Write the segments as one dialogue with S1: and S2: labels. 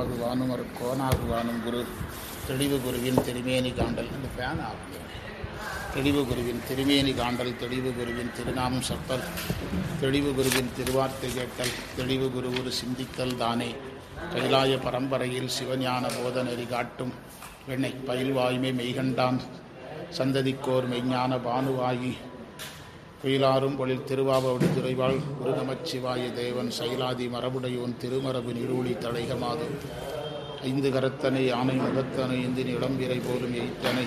S1: கோனாகுவானும் ஒரு கோனாகுவானும் குரு தெளிவு குருவின் திருமேனி காண்டல் இந்த ஃபேன் ஆகுது தெளிவு குருவின் திருமேனி காண்டல் தெளிவு குருவின் திருநாமம் சொத்தல் தெளிவு குருவின் திருவார்த்தை கேட்டல் தெளிவு குரு ஒரு சிந்தித்தல் தானே கைலாய பரம்பரையில் சிவஞான போதநெறி காட்டும் வெண்ணை பயில்வாய்மை மெய்கண்டான் சந்ததிக்கோர் மெய்ஞான பானுவாயி குயிலாரும் பொழில் திருவாவடு துறைவாள் குருநமச்சிவாய தேவன் சைலாதி மரபுடையோன் திருமரபு நீரூழி தலைகமாது ஐந்து கரத்தனை ஆனை முகத்தனை இந்தினி இளம்பிரை போலும் எய்த்தனை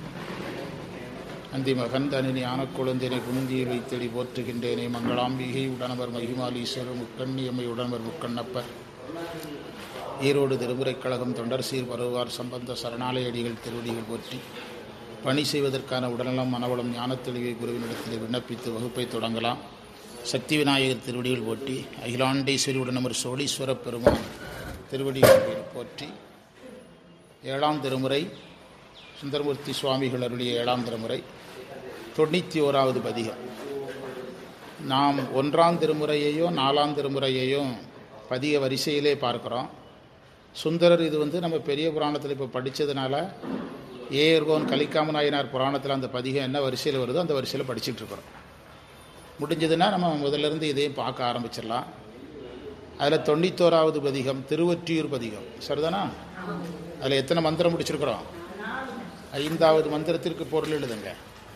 S1: அந்தி மகந்தனினி ஆனக்குழந்தினை குந்தியில் வைத்தடி போற்றுகின்றேனே மங்களாம்பிகை உடனவர் மகிமாலீஸ்வரர் முக்கண்ணியம்மை உடனவர் முக்கண்ணப்பர் ஈரோடு திருமுறைக் கழகம் தொண்டர் சீர் பருவார் சம்பந்த சரணாலயடிகள் திருவடிகள் போற்றி பணி செய்வதற்கான உடல்நலம் மனவளம் ஞானத்தெளிவை குருவினிடத்தில் விண்ணப்பித்து வகுப்பை தொடங்கலாம் சக்தி விநாயகர் திருவடிகள் போற்றி அகிலாண்டேஸ்வரி உடனமர் சோழீஸ்வர பெருமான் திருவடிகள் போற்றி ஏழாம் திருமுறை சுந்தரமூர்த்தி சுவாமிகள் அருளிய ஏழாம் திருமுறை தொண்ணூற்றி ஓராவது பதிகம் நாம் ஒன்றாம் திருமுறையையோ நாலாம் திருமுறையையோ பதிக வரிசையிலே பார்க்குறோம் சுந்தரர் இது வந்து நம்ம பெரிய புராணத்தில் இப்போ படித்ததுனால ஏர்கோன் கலிக்காம நாயனார் புராணத்தில் அந்த பதிகம் என்ன வரிசையில் வருதோ அந்த வரிசையில் படிச்சுட்டு இருக்கிறோம் முடிஞ்சதுன்னா நம்ம முதல்லேருந்து இதையும் பார்க்க ஆரம்பிச்சிடலாம் அதில் தொண்ணூத்தோராவது பதிகம் திருவொற்றியூர் பதிகம் சரிதானா அதில் எத்தனை மந்திரம் முடிச்சிருக்கிறோம் ஐந்தாவது மந்திரத்திற்கு பொருள் எழுதுங்க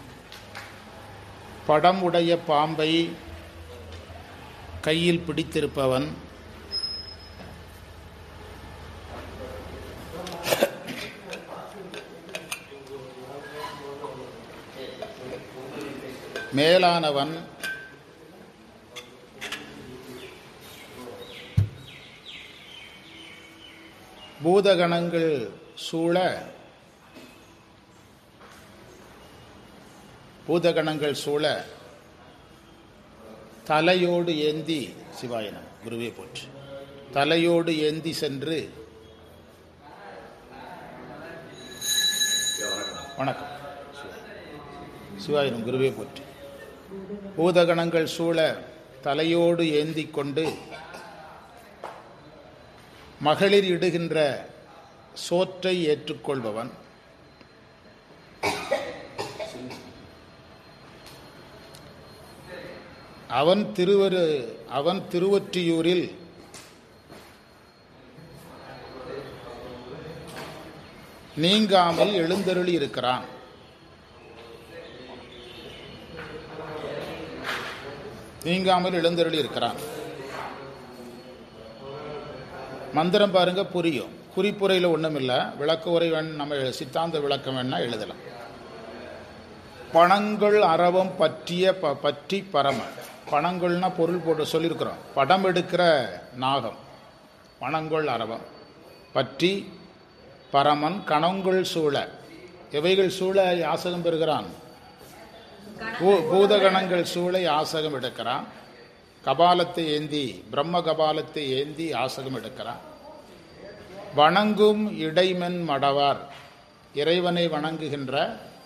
S1: படம் உடைய பாம்பை கையில் பிடித்திருப்பவன் மேலானவன் பூதகணங்கள் சூழ பூதகணங்கள் சூழ தலையோடு ஏந்தி சிவாயனம் குருவே போற்று தலையோடு ஏந்தி சென்று வணக்கம் சிவாயனம் குருவே போற்று பூதகணங்கள் சூழ தலையோடு ஏந்தி கொண்டு மகளிர் இடுகின்ற சோற்றை ஏற்றுக்கொள்பவன் அவன் திருவரு அவன் திருவொற்றியூரில் நீங்காமல் எழுந்தருளி இருக்கிறான் நீங்காமல் எழுந்தருளி இருக்கிறான் மந்திரம் பாருங்க புரியும் குறிப்புரையில் ஒன்றும் இல்லை விளக்க உரை வேண் நம்ம சித்தாந்த விளக்கம் வேணா எழுதலாம் பணங்கள் அறவம் பற்றிய ப பற்றி பரம பணங்கள்னா பொருள் போட்டு சொல்லியிருக்கிறோம் படம் எடுக்கிற நாகம் பணங்கொள் அறவம் பற்றி பரமன் கணங்கள் சூழ எவைகள் சூழ யாசகம் பெறுகிறான் பூதகணங்கள் சூழ யாசகம் எடுக்கிறான் கபாலத்தை ஏந்தி பிரம்ம கபாலத்தை ஏந்தி யாசகம் எடுக்கிறான் வணங்கும் இடைமென் மடவார் இறைவனை வணங்குகின்ற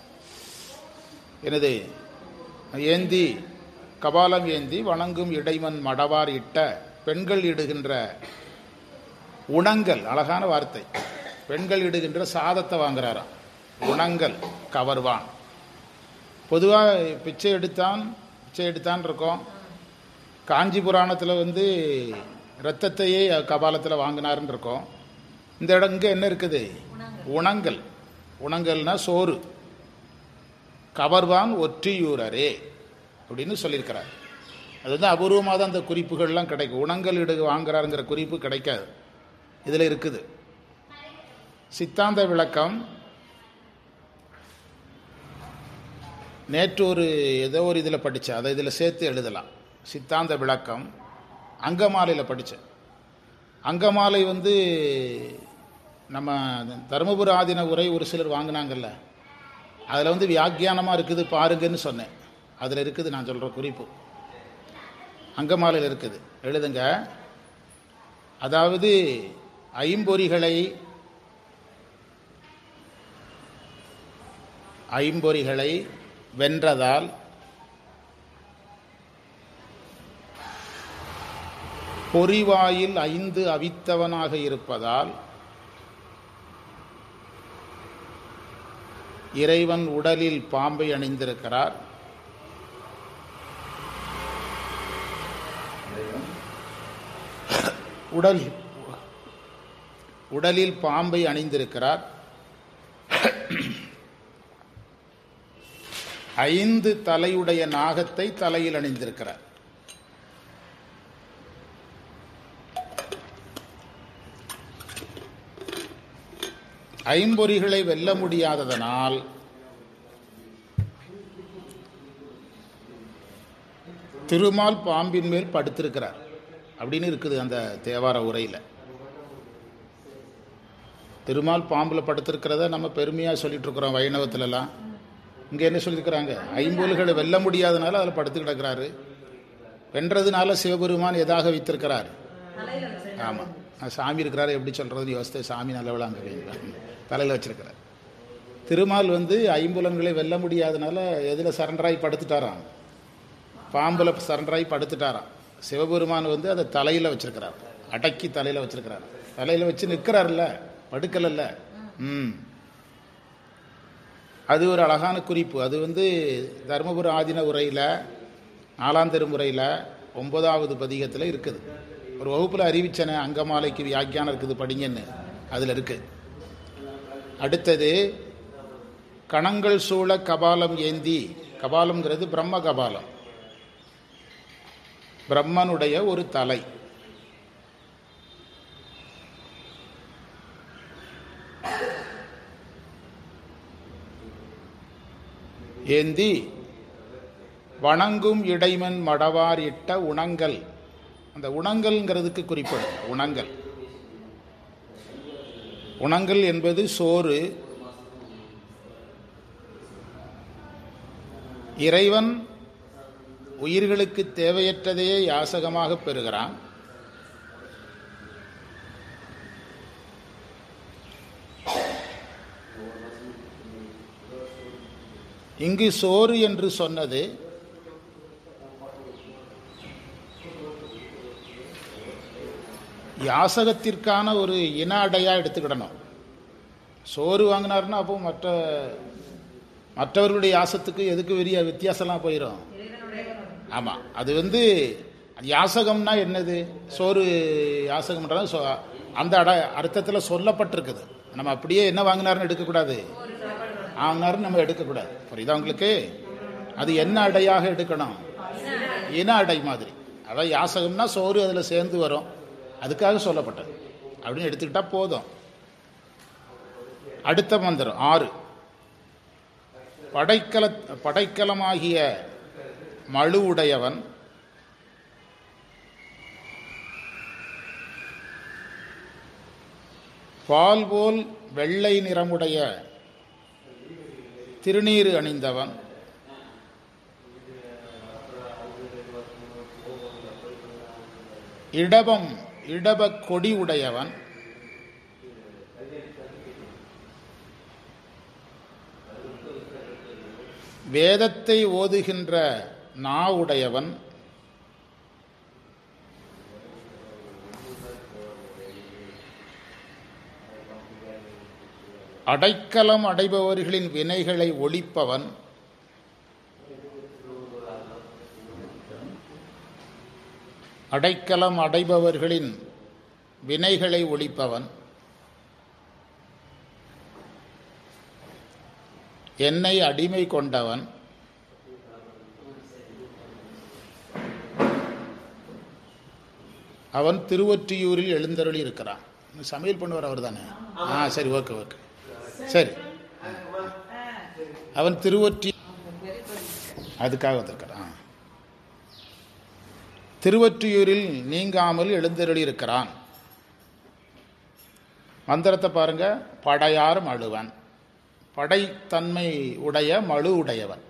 S1: எனது ஏந்தி கபாலம் ஏந்தி வணங்கும் இடைமன் மடவார் இட்ட பெண்கள் இடுகின்ற உணங்கல் அழகான வார்த்தை பெண்கள் இடுகின்ற சாதத்தை வாங்குறாராம் உணங்கல் கவர்வான் பொதுவாக பிச்சை எடுத்தான் பிச்சை எடுத்தான் இருக்கோம் காஞ்சி புராணத்தில் வந்து ரத்தத்தையே கபாலத்தில் வாங்கினாருன்னு இருக்கோம் இந்த இடம் இங்கே என்ன இருக்குது உணங்கல் உணங்கல்னா சோறு கவர்வான் ஒற்றியூரரே அப்படின்னு சொல்லியிருக்கிறார் அது வந்து அபூர்வமாக தான் அந்த குறிப்புகள்லாம் கிடைக்கும் உணங்கல் இடு வாங்குறாருங்கிற குறிப்பு கிடைக்காது இதில் இருக்குது சித்தாந்த விளக்கம் நேற்று ஒரு ஏதோ ஒரு இதில் படித்தேன் அதை இதில் சேர்த்து எழுதலாம் சித்தாந்த விளக்கம் அங்கமாலையில் படித்தேன் அங்கமாலை வந்து நம்ம தருமபுர ஆதின உரை ஒரு சிலர் வாங்கினாங்கல்ல அதில் வந்து வியாக்கியானமாக இருக்குது பாருங்கன்னு சொன்னேன் அதில் இருக்குது நான் சொல்கிற குறிப்பு அங்கமாலையில் இருக்குது எழுதுங்க அதாவது ஐம்பொறிகளை ஐம்பொறிகளை வென்றதால் பொறிவாயில் ஐந்து அவித்தவனாக இருப்பதால் இறைவன் உடலில் பாம்பை அணிந்திருக்கிறார் உடலில் உடலில் பாம்பை அணிந்திருக்கிறார் ஐந்து தலையுடைய நாகத்தை தலையில் அணிந்திருக்கிறார் ஐம்பொறிகளை வெல்ல முடியாததனால் திருமால் பாம்பின் மேல் படுத்திருக்கிறார் அப்படின்னு இருக்குது அந்த தேவார உரையில் திருமால் பாம்பில் படுத்திருக்கிறத நம்ம பெருமையாக சொல்லிட்டு இருக்கிறோம் வைணவத்திலலாம் இங்கே என்ன சொல்லியிருக்கிறாங்க ஐம்பொருள்களை வெல்ல முடியாதனால அதில் படுத்து கிடக்கிறாரு வென்றதுனால சிவபெருமான் எதாக வைத்திருக்கிறார் ஆமாம் சாமி இருக்கிறாரு எப்படி சொல்கிறது யோசித்த சாமி நல்லவளா அங்கே தலையில் வச்சிருக்கிறார் திருமால் வந்து ஐம்புலன்களை வெல்ல முடியாதனால எதில் சரண்டராய் படுத்துட்டாராம் பாம்பில் சரண்டராய் படுத்துட்டாராம் சிவபெருமான் வந்து அதை தலையில் வச்சிருக்கிறார் அடக்கி தலையில் வச்சிருக்கிறார் தலையில் வச்சு நிற்கிறார்ல படுக்கலல்ல ம் அது ஒரு அழகான குறிப்பு அது வந்து தருமபுர ஆதின உரையில் நாலாம் திருமுறையில் ஒன்பதாவது பதிகத்தில் இருக்குது ஒரு வகுப்பில் அறிவிச்சனே அங்கமாலைக்கு வியாக்கியானம் இருக்குது படிங்கன்னு அதில் இருக்குது அடுத்தது கணங்கள் சூழ கபாலம் ஏந்தி கபாலம்ங்கிறது பிரம்ம கபாலம் பிரம்மனுடைய ஒரு தலை ஏந்தி வணங்கும் இடைமன் மடவார் இட்ட உணங்கல் அந்த உணங்கல்ங்கிறதுக்கு குறிப்பிடும் உணங்கல் உணங்கல் என்பது சோறு இறைவன் உயிர்களுக்கு தேவையற்றதையே யாசகமாக பெறுகிறான் இங்கு சோறு என்று சொன்னது யாசகத்திற்கான ஒரு இன அடையா எடுத்துக்கிடணும் சோறு வாங்கினாருன்னா அப்போ மற்ற மற்றவர்களுடைய யாசத்துக்கு எதுக்கு பெரிய வித்தியாசம்லாம் போயிடும் ஆமாம் அது வந்து யாசகம்னா என்னது சோறு யாசகம்ன்றது சொ அந்த அட அர்த்தத்தில் சொல்லப்பட்டிருக்குது நம்ம அப்படியே என்ன வாங்கினாருன்னு எடுக்கக்கூடாது வாங்கினாருன்னு நம்ம எடுக்கக்கூடாது புரியுதா உங்களுக்கு அது என்ன அடையாக எடுக்கணும் இன அடை மாதிரி அதான் யாசகம்னா சோறு அதில் சேர்ந்து வரும் அதுக்காக சொல்லப்பட்டது அப்படின்னு எடுத்துக்கிட்டா போதும் அடுத்த மந்திரம் ஆறு படைக்கல படைக்கலமாகிய மழு உடையவன் பால் போல் வெள்ளை நிறமுடைய திருநீறு அணிந்தவன் இடபம் இடப கொடி உடையவன் வேதத்தை ஓதுகின்ற நா உடையவன் அடைக்கலம் அடைபவர்களின் வினைகளை ஒழிப்பவன் அடைக்கலம் அடைபவர்களின் வினைகளை ஒழிப்பவன் என்னை அடிமை கொண்டவன் அவன் திருவொற்றியூரில் எழுந்தருளி இருக்கிறான் சமையல் பண்ணுவார் அவர் தானே ஆ சரி ஓகே ஓகே சரி அவன் திருவொற்றி அதுக்காக வந்திருக்கிறான் திருவொற்றியூரில் நீங்காமல் எழுந்தருளி இருக்கிறான் மந்திரத்தை பாருங்க படையார் மழுவன் படைத்தன்மை உடைய மழு உடையவன்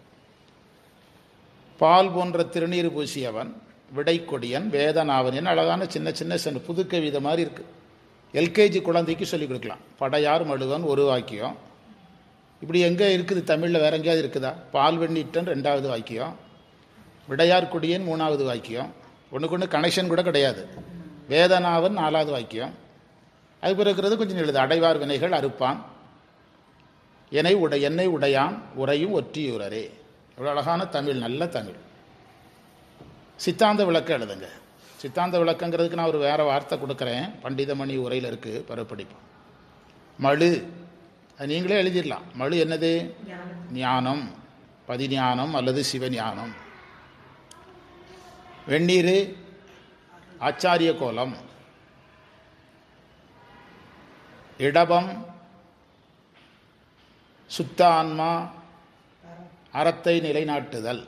S1: பால் போன்ற திருநீர் பூசியவன் விடைக்கொடியன் வேதனாவன் என்ன அழகான சின்ன சின்ன சின்ன புது கவிதை மாதிரி இருக்கு எல்கேஜி குழந்தைக்கு சொல்லிக் கொடுக்கலாம் படையார் மழுவன் ஒரு வாக்கியம் இப்படி எங்கே இருக்குது தமிழில் வேற எங்கேயாவது இருக்குதா பால் வெண்ணீட்டன் ரெண்டாவது வாக்கியம் விடையார் கொடியன் மூணாவது வாக்கியம் ஒன்றுக்கு ஒன்று கனெக்ஷன் கூட கிடையாது வேதனாவன் நாலாவது வாக்கியம் அது பிறகு இருக்கிறது கொஞ்சம் எழுது அடைவார் வினைகள் அறுப்பான் என்னை உடை என்னை உடையான் உரையும் ஒற்றியுரரே எவ்வளோ அழகான தமிழ் நல்ல தமிழ் சித்தாந்த விளக்கம் எழுதுங்க சித்தாந்த விளக்கங்கிறதுக்கு நான் ஒரு வேற வார்த்தை கொடுக்குறேன் பண்டிதமணி உரையில் இருக்குது பரப்படிப்போம் மழு அது நீங்களே எழுதிடலாம் மழு என்னது ஞானம் பதிஞானம் அல்லது சிவஞானம் வெந்நீர் ஆச்சாரிய கோலம் இடபம் சுத்த ஆன்மா அறத்தை நிலைநாட்டுதல்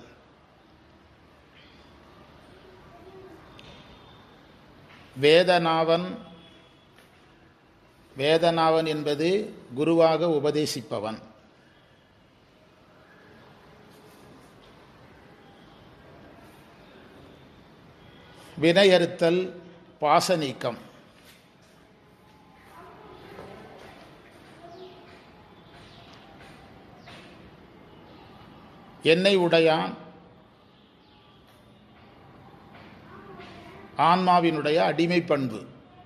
S1: வேதனாவன் வேதனாவன் என்பது குருவாக உபதேசிப்பவன் வினையறுத்தல் பாச நீக்கம் என்னை உடையான் ஆன்மாவினுடைய அடிமை பண்பு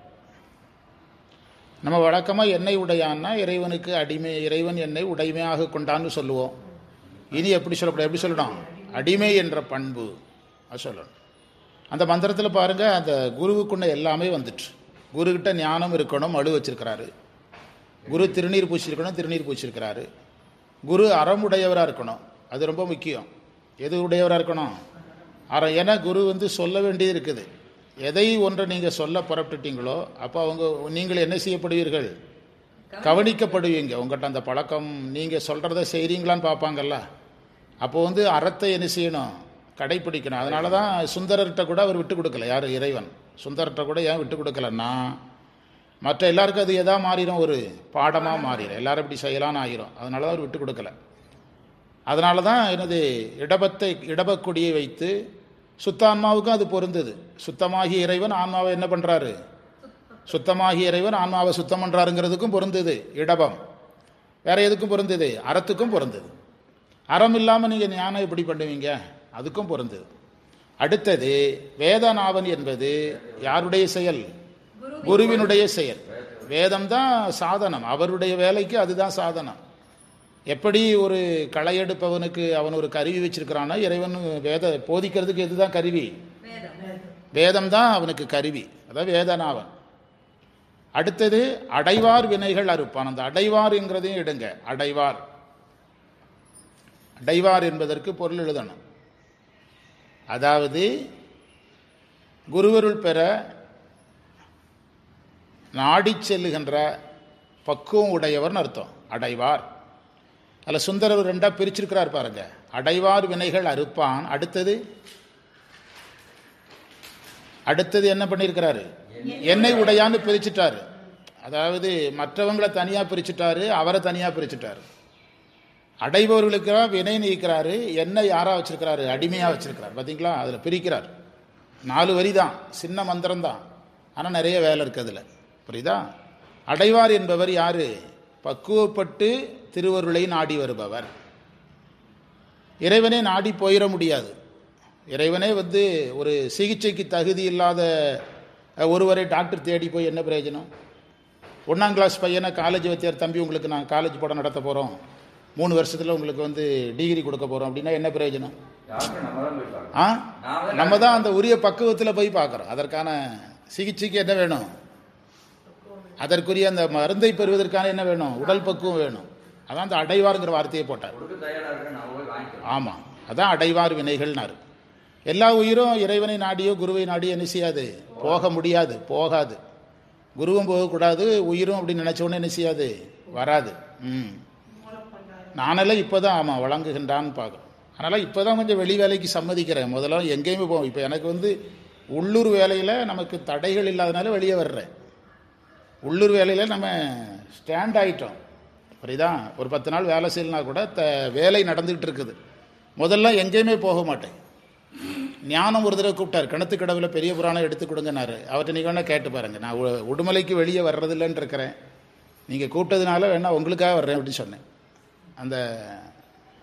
S1: நம்ம வழக்கமாக எண்ணெய் உடையான்னா இறைவனுக்கு அடிமை இறைவன் என்னை உடைமையாக கொண்டான்னு சொல்லுவோம் இனி எப்படி சொல்லக்கூடாது எப்படி சொல்லணும் அடிமை என்ற பண்பு அது சொல்லணும் அந்த மந்திரத்தில் பாருங்கள் அந்த குருவுக்குள்ள எல்லாமே வந்துட்டு குருக்கிட்ட ஞானம் இருக்கணும் அழு வச்சிருக்கிறாரு குரு திருநீர் பூச்சிருக்கணும் திருநீர் பூச்சிருக்கிறாரு குரு அறமுடையவராக இருக்கணும் அது ரொம்ப முக்கியம் எது உடையவராக இருக்கணும் அறம் ஏன்னா குரு வந்து சொல்ல வேண்டியது இருக்குது எதை ஒன்றை நீங்கள் சொல்ல புறப்பட்டுட்டீங்களோ அப்போ அவங்க நீங்கள் என்ன செய்யப்படுவீர்கள் கவனிக்கப்படுவீங்க உங்கள்கிட்ட அந்த பழக்கம் நீங்கள் சொல்கிறத செய்கிறீங்களான்னு பார்ப்பாங்கல்ல அப்போ வந்து அறத்தை என்ன செய்யணும் கடைப்பிடிக்கணும் அதனால தான் சுந்தரர்கிட்ட கூட அவர் விட்டு கொடுக்கல யார் இறைவன் சுந்தரர்கிட்ட கூட ஏன் விட்டு கொடுக்கலன்னா மற்ற எல்லாருக்கும் அது எதா மாறிடும் ஒரு பாடமாக மாறிடும் எல்லாரும் இப்படி செய்யலான்னு ஆயிரும் அதனால தான் அவர் விட்டு கொடுக்கல அதனால தான் எனது இடபத்தை இடபக்கொடியை வைத்து சுத்த ஆன்மாவுக்கும் அது பொருந்தது சுத்தமாகிய இறைவன் ஆன்மாவை என்ன பண்ணுறாரு சுத்தமாகிய இறைவன் ஆன்மாவை சுத்தம் பண்ணுறாருங்கிறதுக்கும் பொருந்தது இடபம் வேற எதுக்கும் பொருந்தது அறத்துக்கும் பொருந்தது அறம் இல்லாமல் நீங்கள் ஞானம் எப்படி பண்ணுவீங்க அதுக்கும் பொருந்தது அடுத்தது வேதநாவன் என்பது யாருடைய செயல் குருவினுடைய செயல் வேதம் தான் சாதனம் அவருடைய வேலைக்கு அதுதான் சாதனம் எப்படி ஒரு களை எடுப்பவனுக்கு அவன் ஒரு கருவி வச்சிருக்கிறானோ இறைவன் வேத போதிக்கிறதுக்கு எதுதான் கருவி வேதம் தான் அவனுக்கு கருவி அதான் வேதனாவன் அடுத்தது அடைவார் வினைகள் அறுப்பான் அந்த அடைவார்ங்கிறதையும் எடுங்க அடைவார் அடைவார் என்பதற்கு பொருள் எழுதணும் அதாவது குருவருள் பெற நாடி செல்லுகின்ற பக்குவம் உடையவர்னு அர்த்தம் அடைவார் அதில் சுந்தரர் ரெண்டா பிரிச்சிருக்கிறார் பாருங்க அடைவார் வினைகள் அறுப்பான் அடுத்தது அடுத்தது என்ன பண்ணியிருக்கிறாரு எண்ணெய் உடையான்னு பிரிச்சுட்டாரு அதாவது மற்றவங்களை தனியாக பிரிச்சுட்டாரு அவரை தனியாக பிரிச்சுட்டாரு அடைபவர்களுக்கு வினை நீக்கிறாரு என்ன யாரா வச்சிருக்கிறாரு அடிமையாக வச்சிருக்கிறார் பார்த்தீங்களா அதில் பிரிக்கிறார் நாலு வரி தான் சின்ன மந்திரம் தான் ஆனால் நிறைய வேலை இருக்கு அதில் புரியுதா அடைவார் என்பவர் யாரு பக்குவப்பட்டு திருவருளை நாடி வருபவர் இறைவனே நாடி போயிட முடியாது இறைவனே வந்து ஒரு சிகிச்சைக்கு தகுதி இல்லாத ஒருவரை டாக்டர் தேடி போய் என்ன பிரயோஜனம் ஒன்றாம் கிளாஸ் பையனை காலேஜ் வச்சியார் தம்பி உங்களுக்கு நான் காலேஜ் படம் நடத்த போகிறோம் மூணு வருஷத்தில் உங்களுக்கு வந்து டிகிரி கொடுக்க போகிறோம் அப்படின்னா என்ன பிரயோஜனம் ஆ நம்ம தான் அந்த உரிய பக்குவத்தில் போய் பார்க்குறோம் அதற்கான சிகிச்சைக்கு என்ன வேணும் அதற்குரிய அந்த மருந்தை பெறுவதற்கான என்ன வேணும் உடல் பக்குவம் வேணும் அதான் அந்த அடைவாருங்கிற வார்த்தையை போட்டார் ஆமாம் அதான் அடைவார் வினைகள்னாரு எல்லா உயிரும் இறைவனை நாடியோ குருவை நாடியோ என்ன செய்யாது போக முடியாது போகாது குருவும் போகக்கூடாது உயிரும் அப்படின்னு நினைச்ச உடனே என்ன செய்யாது வராது ம் நானெல்லாம் இப்போ தான் ஆமாம் வழங்குகின்றான்னு பார்க்குறோம் அதனால் இப்போ தான் கொஞ்சம் வெளி வேலைக்கு சம்மதிக்கிறேன் முதல்ல எங்கேயுமே போவோம் இப்போ எனக்கு வந்து உள்ளூர் வேலையில் நமக்கு தடைகள் இல்லாதனால வெளியே வர்றேன் உள்ளூர் வேலையில் நம்ம ஸ்டாண்ட் ஆகிட்டோம் புரியுதா ஒரு பத்து நாள் வேலை செய்யலனா கூட த வேலை நடந்துக்கிட்டு இருக்குது முதல்ல எங்கேயுமே போக மாட்டேன் ஞானம் ஒரு தடவை கூப்பிட்டார் கிணத்து கடவுள பெரிய புராணம் எடுத்து கொடுங்கன்னாரு அவர்கிட்ட நீங்கள் வேணால் கேட்டு பாருங்கள் நான் உ- உடுமலைக்கு வெளியே வர்றதில்லைன்னு இருக்கிறேன் நீங்கள் கூப்பிட்டதுனால வேணா உங்களுக்காக வர்றேன் அப்படின்னு சொன்னேன் அந்த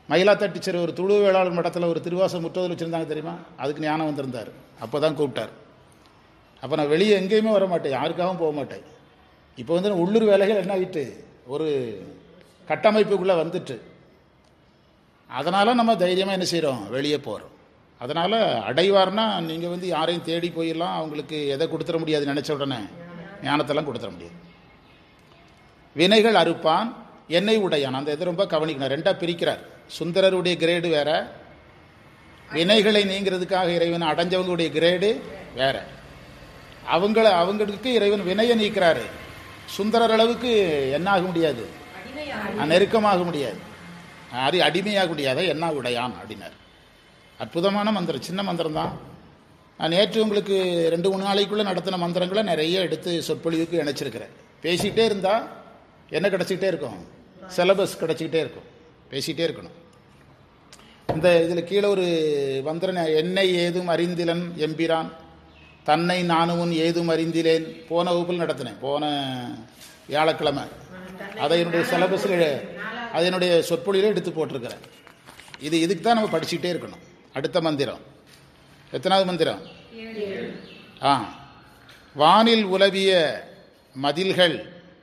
S1: மயிலாத்தட்டிச்சர் ஒரு துளு வேளாளர் மடத்தில் ஒரு திருவாசம் முற்றோதல் வச்சுருந்தாங்க தெரியுமா அதுக்கு ஞானம் வந்திருந்தார் அப்போ தான் கூப்பிட்டார் அப்போ நான் வெளியே எங்கேயுமே வர மாட்டேன் யாருக்காகவும் போக மாட்டேன் இப்போ வந்து உள்ளூர் வேலைகள் என்ன ஆகிட்டு ஒரு கட்டமைப்புக்குள்ளே வந்துட்டு அதனால் நம்ம தைரியமாக என்ன செய்கிறோம் வெளியே போகிறோம் அதனால் அடைவார்னா நீங்கள் வந்து யாரையும் தேடி போயிடலாம் அவங்களுக்கு எதை கொடுத்துட முடியாது நினச்ச உடனே ஞானத்தெல்லாம் கொடுத்துட முடியாது வினைகள் அறுப்பான் எண்ணெய் உடையான் அந்த இதை ரொம்ப கவனிக்கணும் ரெண்டாக பிரிக்கிறார் சுந்தரருடைய கிரேடு வேற வினைகளை நீங்கிறதுக்காக இறைவன் அடைஞ்சவங்களுடைய கிரேடு வேற அவங்கள அவங்களுக்கு இறைவன் வினையை நீக்கிறாரு சுந்தரர் அளவுக்கு என்ன ஆக முடியாது நெருக்கமாக முடியாது அது அடிமையாக முடியாத என்ன உடையான் அப்படின்னார் அற்புதமான மந்திரம் சின்ன மந்திரம் தான் நான் நேற்று உங்களுக்கு ரெண்டு மூணு நாளைக்குள்ளே நடத்தின மந்திரங்களை நிறைய எடுத்து சொற்பொழிவுக்கு இணைச்சிருக்கிறேன் பேசிக்கிட்டே இருந்தால் என்ன கிடச்சிக்கிட்டே இருக்கும் சிலபஸ் கிடச்சிக்கிட்டே இருக்கும் பேசிக்கிட்டே இருக்கணும் இந்த இதில் கீழே ஒரு மந்திரம் என்னை ஏதும் அறிந்திலன் எம்பிரான் தன்னை நானும் ஏதும் அறிந்திலேன் போன வகுப்பில் நடத்தினேன் போன வியாழக்கிழமை அதை என்னுடைய சிலபஸில் அதை என்னுடைய சொற்பொழியில் எடுத்து போட்டிருக்கிறேன் இது இதுக்கு தான் நம்ம படிச்சுக்கிட்டே இருக்கணும் அடுத்த மந்திரம் எத்தனாவது மந்திரம் ஆ வானில் உலவிய மதில்கள்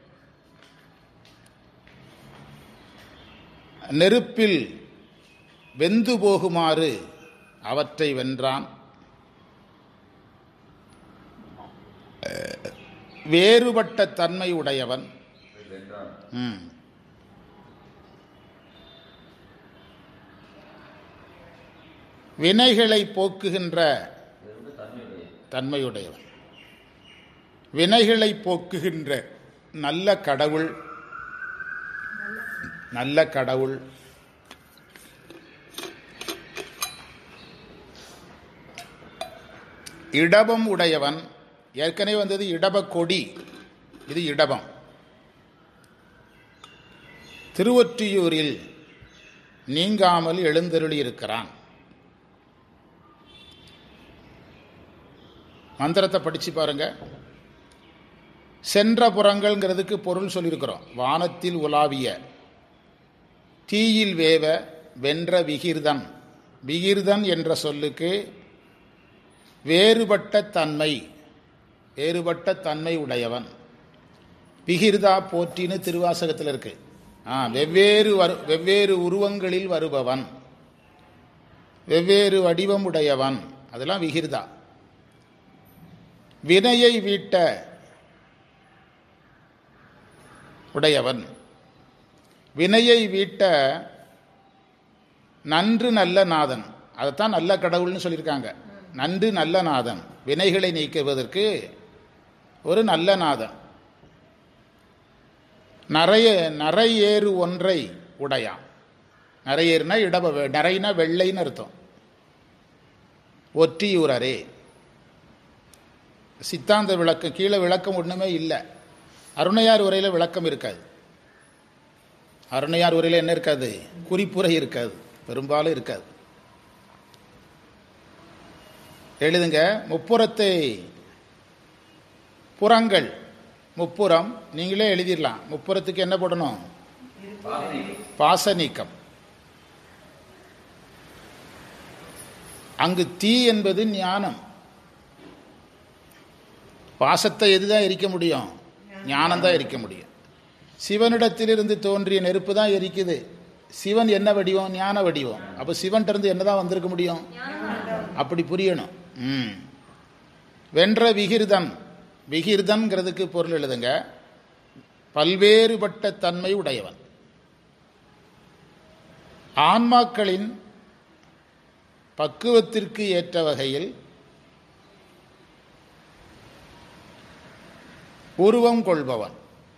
S1: நெருப்பில் வெந்து போகுமாறு அவற்றை வென்றான் வேறுபட்ட தன்மை உடையவன் ம் வினைகளை போக்குகின்ற தன்மையுடையவன் வினைகளை போக்குகின்ற நல்ல கடவுள் நல்ல கடவுள் இடபம் உடையவன் ஏற்கனவே வந்தது இடப கொடி இது இடபம் திருவொற்றியூரில் நீங்காமல் எழுந்தருளி இருக்கிறான் மந்திரத்தை படிச்சு பாருங்க சென்ற புறங்கள்ங்கிறதுக்கு பொருள் சொல்லியிருக்கிறோம் வானத்தில் உலாவிய தீயில் வேவ வென்ற விகிர்தன் விகிர்தன் என்ற சொல்லுக்கு வேறுபட்ட தன்மை வேறுபட்ட தன்மை உடையவன் விகிர்தா போற்றின்னு திருவாசகத்தில் இருக்கு ஆ வெவ்வேறு வரு வெவ்வேறு உருவங்களில் வருபவன் வெவ்வேறு வடிவம் உடையவன் அதெல்லாம் விகிர்தா வினையை வீட்ட உடையவன் வினையை வீட்ட நன்று நல்ல நாதன் அதைத்தான் நல்ல கடவுள்னு சொல்லியிருக்காங்க நன்று நல்ல நாதன் வினைகளை நீக்குவதற்கு ஒரு நல்ல நாதன் நரைய நரையேறு ஒன்றை உடையான் நரையேறுனா இடப நரைனா வெள்ளைன்னு அர்த்தம் ஒற்றியூரரே சித்தாந்த விளக்கம் கீழே விளக்கம் ஒன்றுமே இல்லை அருணையார் உரையில் விளக்கம் இருக்காது அருணையார் உரையில் என்ன இருக்காது குறிப்புரை இருக்காது பெரும்பாலும் இருக்காது எழுதுங்க முப்புறத்தை புறங்கள் முப்புறம் நீங்களே எழுதிடலாம் முப்புறத்துக்கு என்ன போடணும் பாச நீக்கம் அங்கு தீ என்பது ஞானம் பாசத்தை எதுதான் எரிக்க முடியும் ஞானம் தான் எரிக்க முடியும் சிவனிடத்திலிருந்து தோன்றிய நெருப்பு தான் எரிக்குது சிவன் என்ன வடிவம் ஞான வடிவம் அப்போ சிவன்கிட்ட இருந்து என்னதான் வந்திருக்க முடியும் அப்படி புரியணும் ம் வென்ற விகிர்தன் விகிர்தன்கிறதுக்கு பொருள் எழுதுங்க பல்வேறுபட்ட தன்மை உடையவன் ஆன்மாக்களின் பக்குவத்திற்கு ஏற்ற வகையில் உருவம் கொள்பவன்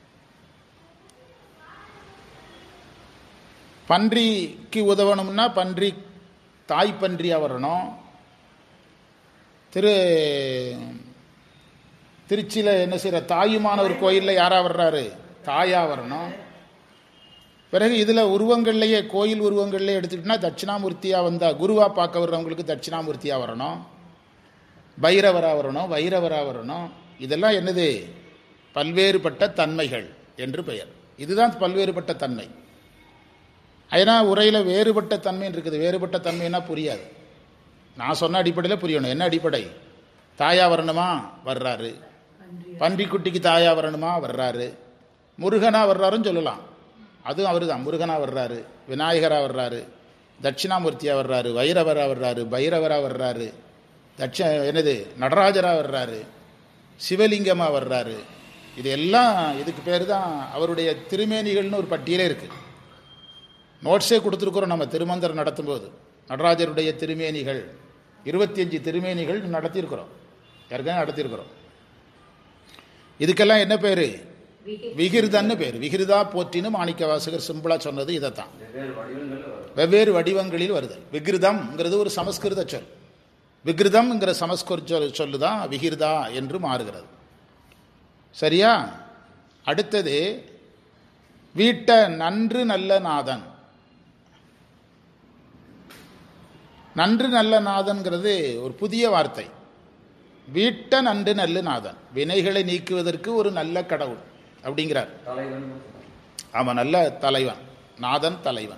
S1: பன்றிக்கு உதவணும்னா பன்றி தாய் பன்றியாக வரணும் திரு திருச்சியில் என்ன செய்கிற தாயுமான ஒரு கோயிலில் யாராக வர்றாரு தாயாக வரணும் பிறகு இதில் உருவங்கள்லேயே கோயில் உருவங்கள்லேயே எடுத்துக்கிட்டோன்னா தட்சிணாமூர்த்தியாக வந்தால் குருவாக பார்க்க வர்றவங்களுக்கு தட்சிணாமூர்த்தியாக வரணும் பைரவராக வரணும் வைரவராக வரணும் இதெல்லாம் என்னது பல்வேறுபட்ட தன்மைகள் என்று பெயர் இதுதான் பல்வேறுபட்ட தன்மை ஏன்னா உரையில் வேறுபட்ட தன்மைன்னு இருக்குது வேறுபட்ட தன்மைன்னா புரியாது நான் சொன்ன அடிப்படையில் புரியணும் என்ன அடிப்படை தாயா வரணுமா வர்றாரு பன்றிக்குட்டிக்கு தாயா வரணுமா வர்றாரு முருகனா வர்றாருன்னு சொல்லலாம் அதுவும் அவர் தான் முருகனா வர்றாரு விநாயகரா வர்றாரு தட்சிணாமூர்த்தியா வர்றாரு வைரவரா வர்றாரு பைரவரா வர்றாரு தட்ச என்னது நடராஜரா வர்றாரு சிவலிங்கமா வர்றாரு இது எல்லாம் இதுக்கு பேர் தான் அவருடைய திருமேனிகள்னு ஒரு பட்டியலே இருக்கு நோட்ஸே கொடுத்துருக்குறோம் நம்ம திருமந்தர் நடத்தும்போது நடராஜருடைய திருமேனிகள் இருபத்தி அஞ்சு திருமேனிகள் நடத்தியிருக்கிறோம் ஏற்கனவே நடத்தியிருக்கிறோம் இதுக்கெல்லாம் என்ன பேர் விகிருதன்னு பேர் விகிருதா போற்றின்னு மாணிக்க வாசகர் சிம்பிளா சொன்னது இதைத்தான் வெவ்வேறு வடிவங்களில் வருது விகிருதம்ங்கிறது ஒரு சமஸ்கிருத சொல் விகிருதம்ங்கிற சமஸ்கிருத சொல் சொல்லு தான் விகிருதா என்று மாறுகிறது சரியா அடுத்தது வீட்ட நன்று நல்ல நாதன் நன்று நல்ல நாதன்கிறது ஒரு புதிய வார்த்தை வீட்ட நன்று நல்ல நாதன் வினைகளை நீக்குவதற்கு ஒரு நல்ல கடவுள் அப்படிங்கிறார் ஆமாம் நல்ல தலைவன் நாதன் தலைவன்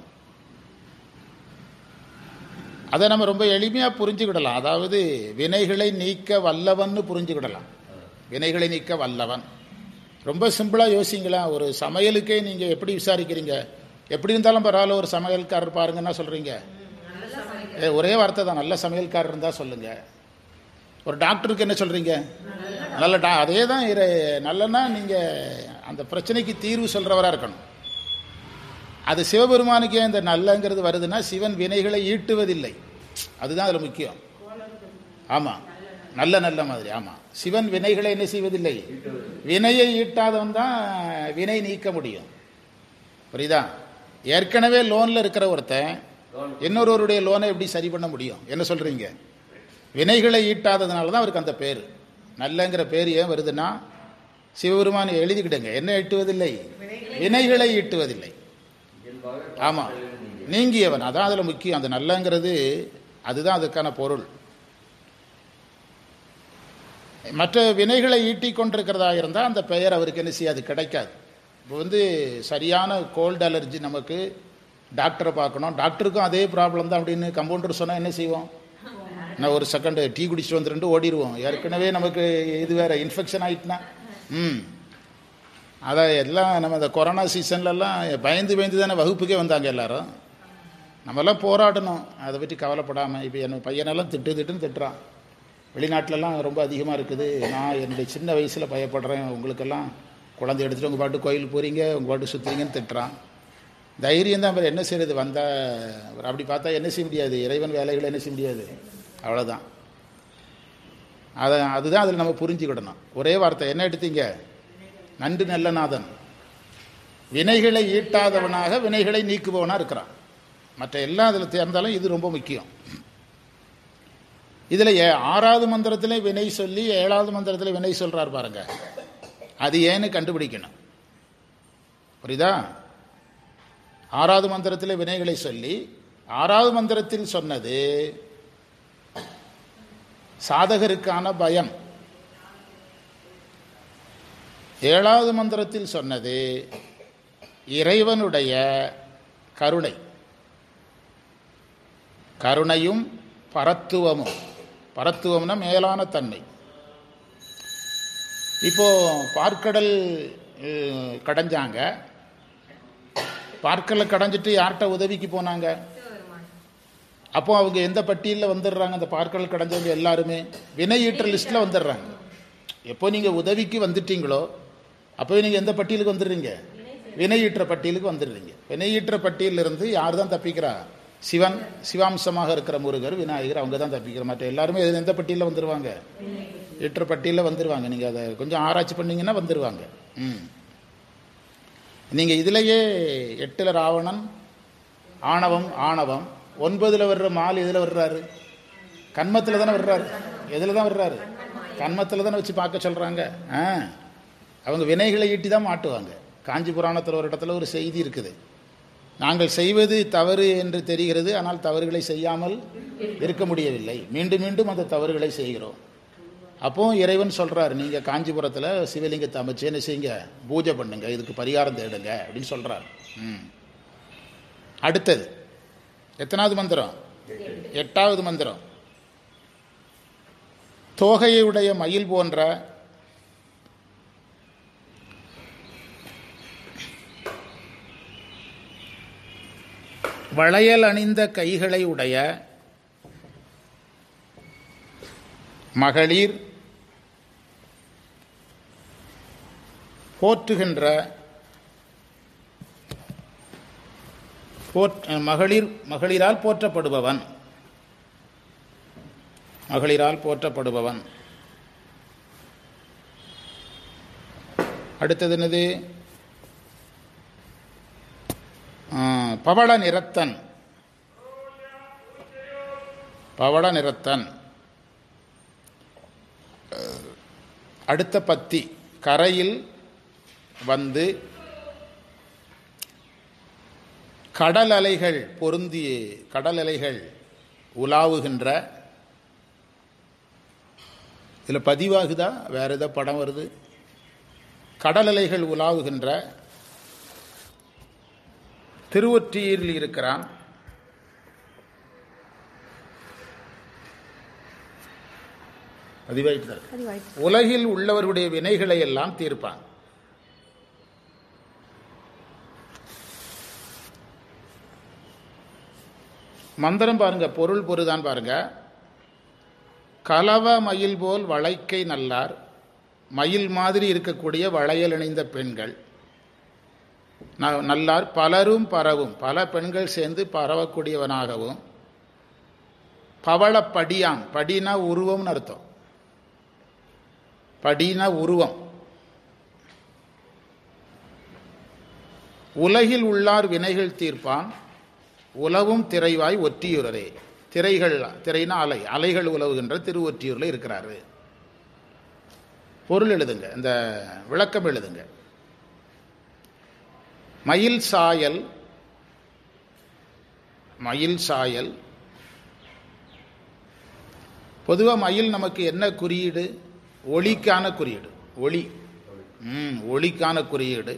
S1: அதை நம்ம ரொம்ப எளிமையாக புரிஞ்சுக்கிடலாம் அதாவது வினைகளை நீக்க வல்லவன்னு புரிஞ்சுக்கிடலாம் வினைகளை நீக்க வல்லவன் ரொம்ப சிம்பிளாக யோசிங்களேன் ஒரு சமையலுக்கே நீங்கள் எப்படி விசாரிக்கிறீங்க எப்படி இருந்தாலும் பரவாயில்ல ஒரு சமையல்காரர் பாருங்கன்னா சொல்கிறீங்க ஏ ஒரே வார்த்தை தான் நல்ல சமையல்காரர் இருந்தால் சொல்லுங்கள் ஒரு டாக்டருக்கு என்ன சொல்கிறீங்க நல்ல டா அதே தான் இரு நல்லன்னா நீங்கள் அந்த பிரச்சனைக்கு தீர்வு சொல்கிறவராக இருக்கணும் அது சிவபெருமானுக்கே இந்த நல்லங்கிறது வருதுன்னா சிவன் வினைகளை ஈட்டுவதில்லை அதுதான் அதில் முக்கியம் ஆமாம் நல்ல நல்ல மாதிரி ஆமாம் சிவன் வினைகளை என்ன செய்வதில்லை வினையை ஈட்டாதவன் தான் வினை நீக்க முடியும் புரியுதா ஏற்கனவே லோனில் இருக்கிற ஒருத்தன் இன்னொருவருடைய லோனை எப்படி சரி பண்ண முடியும் என்ன சொல்கிறீங்க வினைகளை ஈட்டாததுனால தான் அவருக்கு அந்த பேர் நல்லங்கிற பேர் ஏன் வருதுன்னா சிவபெருமான் எழுதிக்கிடுங்க என்ன ஈட்டுவதில்லை வினைகளை ஈட்டுவதில்லை ஆமாம் நீங்கியவன் அதான் அதில் முக்கியம் அந்த நல்லங்கிறது அதுதான் அதுக்கான பொருள் மற்ற வினைகளை ஈட்டி கொண்டிருக்கிறதா இருந்தால் அந்த பெயர் அவருக்கு என்ன செய்யாது கிடைக்காது இப்போ வந்து சரியான கோல்டு அலர்ஜி நமக்கு டாக்டரை பார்க்கணும் டாக்டருக்கும் அதே ப்ராப்ளம் தான் அப்படின்னு கம்பவுண்டர் சொன்னால் என்ன செய்வோம் நான் ஒரு செகண்டு டீ குடிச்சிட்டு வந்துட்டு ஓடிடுவோம் ஏற்கனவே நமக்கு இது வேற இன்ஃபெக்ஷன் ஆயிட்டுனா ம் அதான் எல்லாம் நம்ம இந்த கொரோனா சீசன்லலாம் பயந்து பயந்து தானே வகுப்புக்கே வந்தாங்க எல்லாரும் நம்மெல்லாம் போராடணும் அதை பற்றி கவலைப்படாமல் இப்போ என் பையனெல்லாம் திட்டு திட்டுன்னு திட்டுறான் வெளிநாட்டிலலாம் ரொம்ப அதிகமாக இருக்குது நான் என்னுடைய சின்ன வயசில் பயப்படுறேன் உங்களுக்கெல்லாம் குழந்தை எடுத்துகிட்டு உங்கள் பாட்டு கோயிலுக்கு போகிறீங்க உங்கள் பாட்டு சுற்றுறீங்கன்னு திட்டுறான் தைரியம் தான் அவர் என்ன செய்யறது வந்தால் அப்படி பார்த்தா என்ன செய்ய முடியாது இறைவன் வேலைகளை என்ன செய்ய முடியாது அவ்வளோதான் அதை அதுதான் அதில் நம்ம புரிஞ்சுக்கிடணும் ஒரே வார்த்தை என்ன எடுத்தீங்க நன்று நல்லநாதன் வினைகளை ஈட்டாதவனாக வினைகளை நீக்குபவனாக இருக்கிறான் மற்ற எல்லாம் அதில் தேர்ந்தாலும் இது ரொம்ப முக்கியம் இதில் ஏ ஆறாவது மந்திரத்தில் வினை சொல்லி ஏழாவது மந்திரத்தில் வினை சொல்கிறார் பாருங்க அது ஏன்னு கண்டுபிடிக்கணும் புரியுதா ஆறாவது மந்திரத்தில் வினைகளை சொல்லி ஆறாவது மந்திரத்தில் சொன்னது சாதகருக்கான பயம் ஏழாவது மந்திரத்தில் சொன்னது இறைவனுடைய கருணை கருணையும் பரத்துவமும் பரத்துவம்னா மேலான தன்மை இப்போ பார்க்கடல் அஹ், கடைஞ்சாங்க பார்க்கலை கடைஞ்சிட்டு யார்கிட்ட உதவிக்கு போனாங்க அப்போ அவங்க எந்த பட்டியலில் வந்துடுறாங்க அந்த பார்க்கல் கடைஞ்சவங்க எல்லாருமே வினையீற்ற லிஸ்ட்டில் வந்துடுறாங்க எப்போ நீங்கள் உதவிக்கு வந்துட்டீங்களோ அப்போ நீங்கள் எந்த பட்டியலுக்கு வந்துடுறீங்க வினையீற்ற பட்டியலுக்கு வந்துடுறீங்க வினையீற்ற பட்டியலிருந்து யார் தான் தப்பிக்கிறா சிவன் சிவாம்சமாக இருக்கிற முருகர் விநாயகர் அவங்க தான் தப்பிக்கிற மற்ற எல்லாருமே எது- எந்த பட்டியலில் வந்துடுவாங்க ஈற்ற பட்டியலில் வந்துடுவாங்க நீங்கள் அதை கொஞ்சம் ஆராய்ச்சி பண்ணீங்கன்னா வந்துடுவாங்க ம் நீங்கள் இதிலேயே எட்டில் ராவணன் ஆணவம் ஆணவம் ஒன்பதில் வர்ற மால் எதில் வர்றாரு கண்மத்தில் தானே வர்றாரு எதில் தான் வர்றாரு கண்மத்தில் தானே வச்சு பார்க்க சொல்கிறாங்க ஆ அவங்க வினைகளை ஈட்டி தான் மாட்டுவாங்க காஞ்சி புராணத்தில் ஒரு இடத்துல ஒரு செய்தி இருக்குது நாங்கள் செய்வது தவறு என்று தெரிகிறது ஆனால் தவறுகளை செய்யாமல் இருக்க முடியவில்லை மீண்டும் மீண்டும் அந்த தவறுகளை செய்கிறோம் அப்போ இறைவன் சொல்றாரு நீங்க காஞ்சிபுரத்தில் சிவலிங்கத்தை அமைச்சு என்ன செய்யுங்க பூஜை பண்ணுங்க இதுக்கு பரிகாரம் தேடுங்க அப்படின்னு சொல்றாரு ம் அடுத்தது எத்தனாவது மந்திரம் எட்டாவது மந்திரம் தோகையுடைய மயில் போன்ற வளையல் அணிந்த கைகளை உடைய மகளிர் போற்றுகின்ற போற் மகளிர் மகளிரால் போற்றப்படுபவன் மகளிரால் போற்றப்படுபவன் அடுத்தது என்னது ஆ, பவள நிறத்தன் பவள நிறத்தன் அடுத்த பத்தி கரையில் வந்து கடல் அலைகள் பொருந்தி கடல் அலைகள் உலாவுகின்ற இதில் பதிவாகுதா வேற ஏதோ படம் வருது கடல் அலைகள் உலாவுகின்ற திருவொற்றியூரில் இருக்கிறான் பதிவாயிட்டு தான் இருக்கு.
S2: பதிவாயிட்டு
S1: உலகில் உள்ளவருடைய வினைகளை எல்லாம் தீர்ப்பான் மந்திரம் பாருங்க பொருள் பொருதான் பாருங்க கலவ மயில் போல் வளைக்கை நல்லார் மயில் மாதிரி இருக்கக்கூடிய வளையல் இணைந்த பெண்கள் ந- நல்லார் பலரும் பரவும் பல பெண்கள் சேர்ந்து பரவக்கூடியவனாகவும் பவள படியான் படினா உருவம்னு அர்த்தம் படினா உருவம் உலகில் உள்ளார் வினைகள் தீர்ப்பான் உலவும் திரைவாய் ஒற்றியூரரே திரைகள் திரைனா அலை அலைகள் உலவுகின்ற திருவொற்றியூரில் இருக்கிறாரு பொருள் எழுதுங்க இந்த விளக்கம் எழுதுங்க மயில் சாயல் மயில் சாயல் பொதுவாக மயில் நமக்கு என்ன குறியீடு ஒளிக்கான குறியீடு ஒளி ம் ஒளிக்கான குறியீடு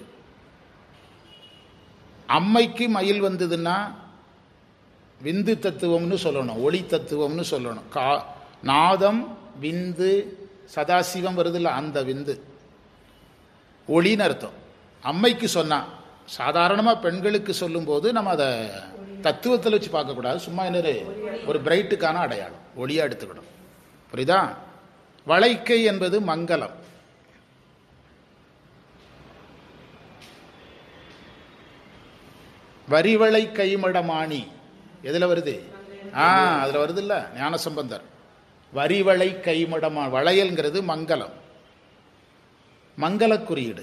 S1: அம்மைக்கு மயில் வந்ததுன்னா விந்து தத்துவம்னு சொல்லணும் ஒளி தத்துவம்னு சொல்லணும் கா நாதம் விந்து சதாசிவம் வருதுல்ல அந்த விந்து ஒளின்னு அர்த்தம் அம்மைக்கு சொன்னா சாதாரணமாக பெண்களுக்கு சொல்லும்போது நம்ம அதை தத்துவத்தில் வச்சு பார்க்கக்கூடாது சும்மா என்னது ஒரு பிரைட்டுக்கான அடையாளம் ஒளியா எடுத்துக்கணும் புரியுதா வளைக்கை என்பது மங்களம் வரிவளை கைமடமாணி எதுல வருது ஆ அதுல வருது இல்ல ஞானசம்பந்தர் வரிவளை கைமடமா வளையல்ங்கிறது மங்களம் மங்கள குறியீடு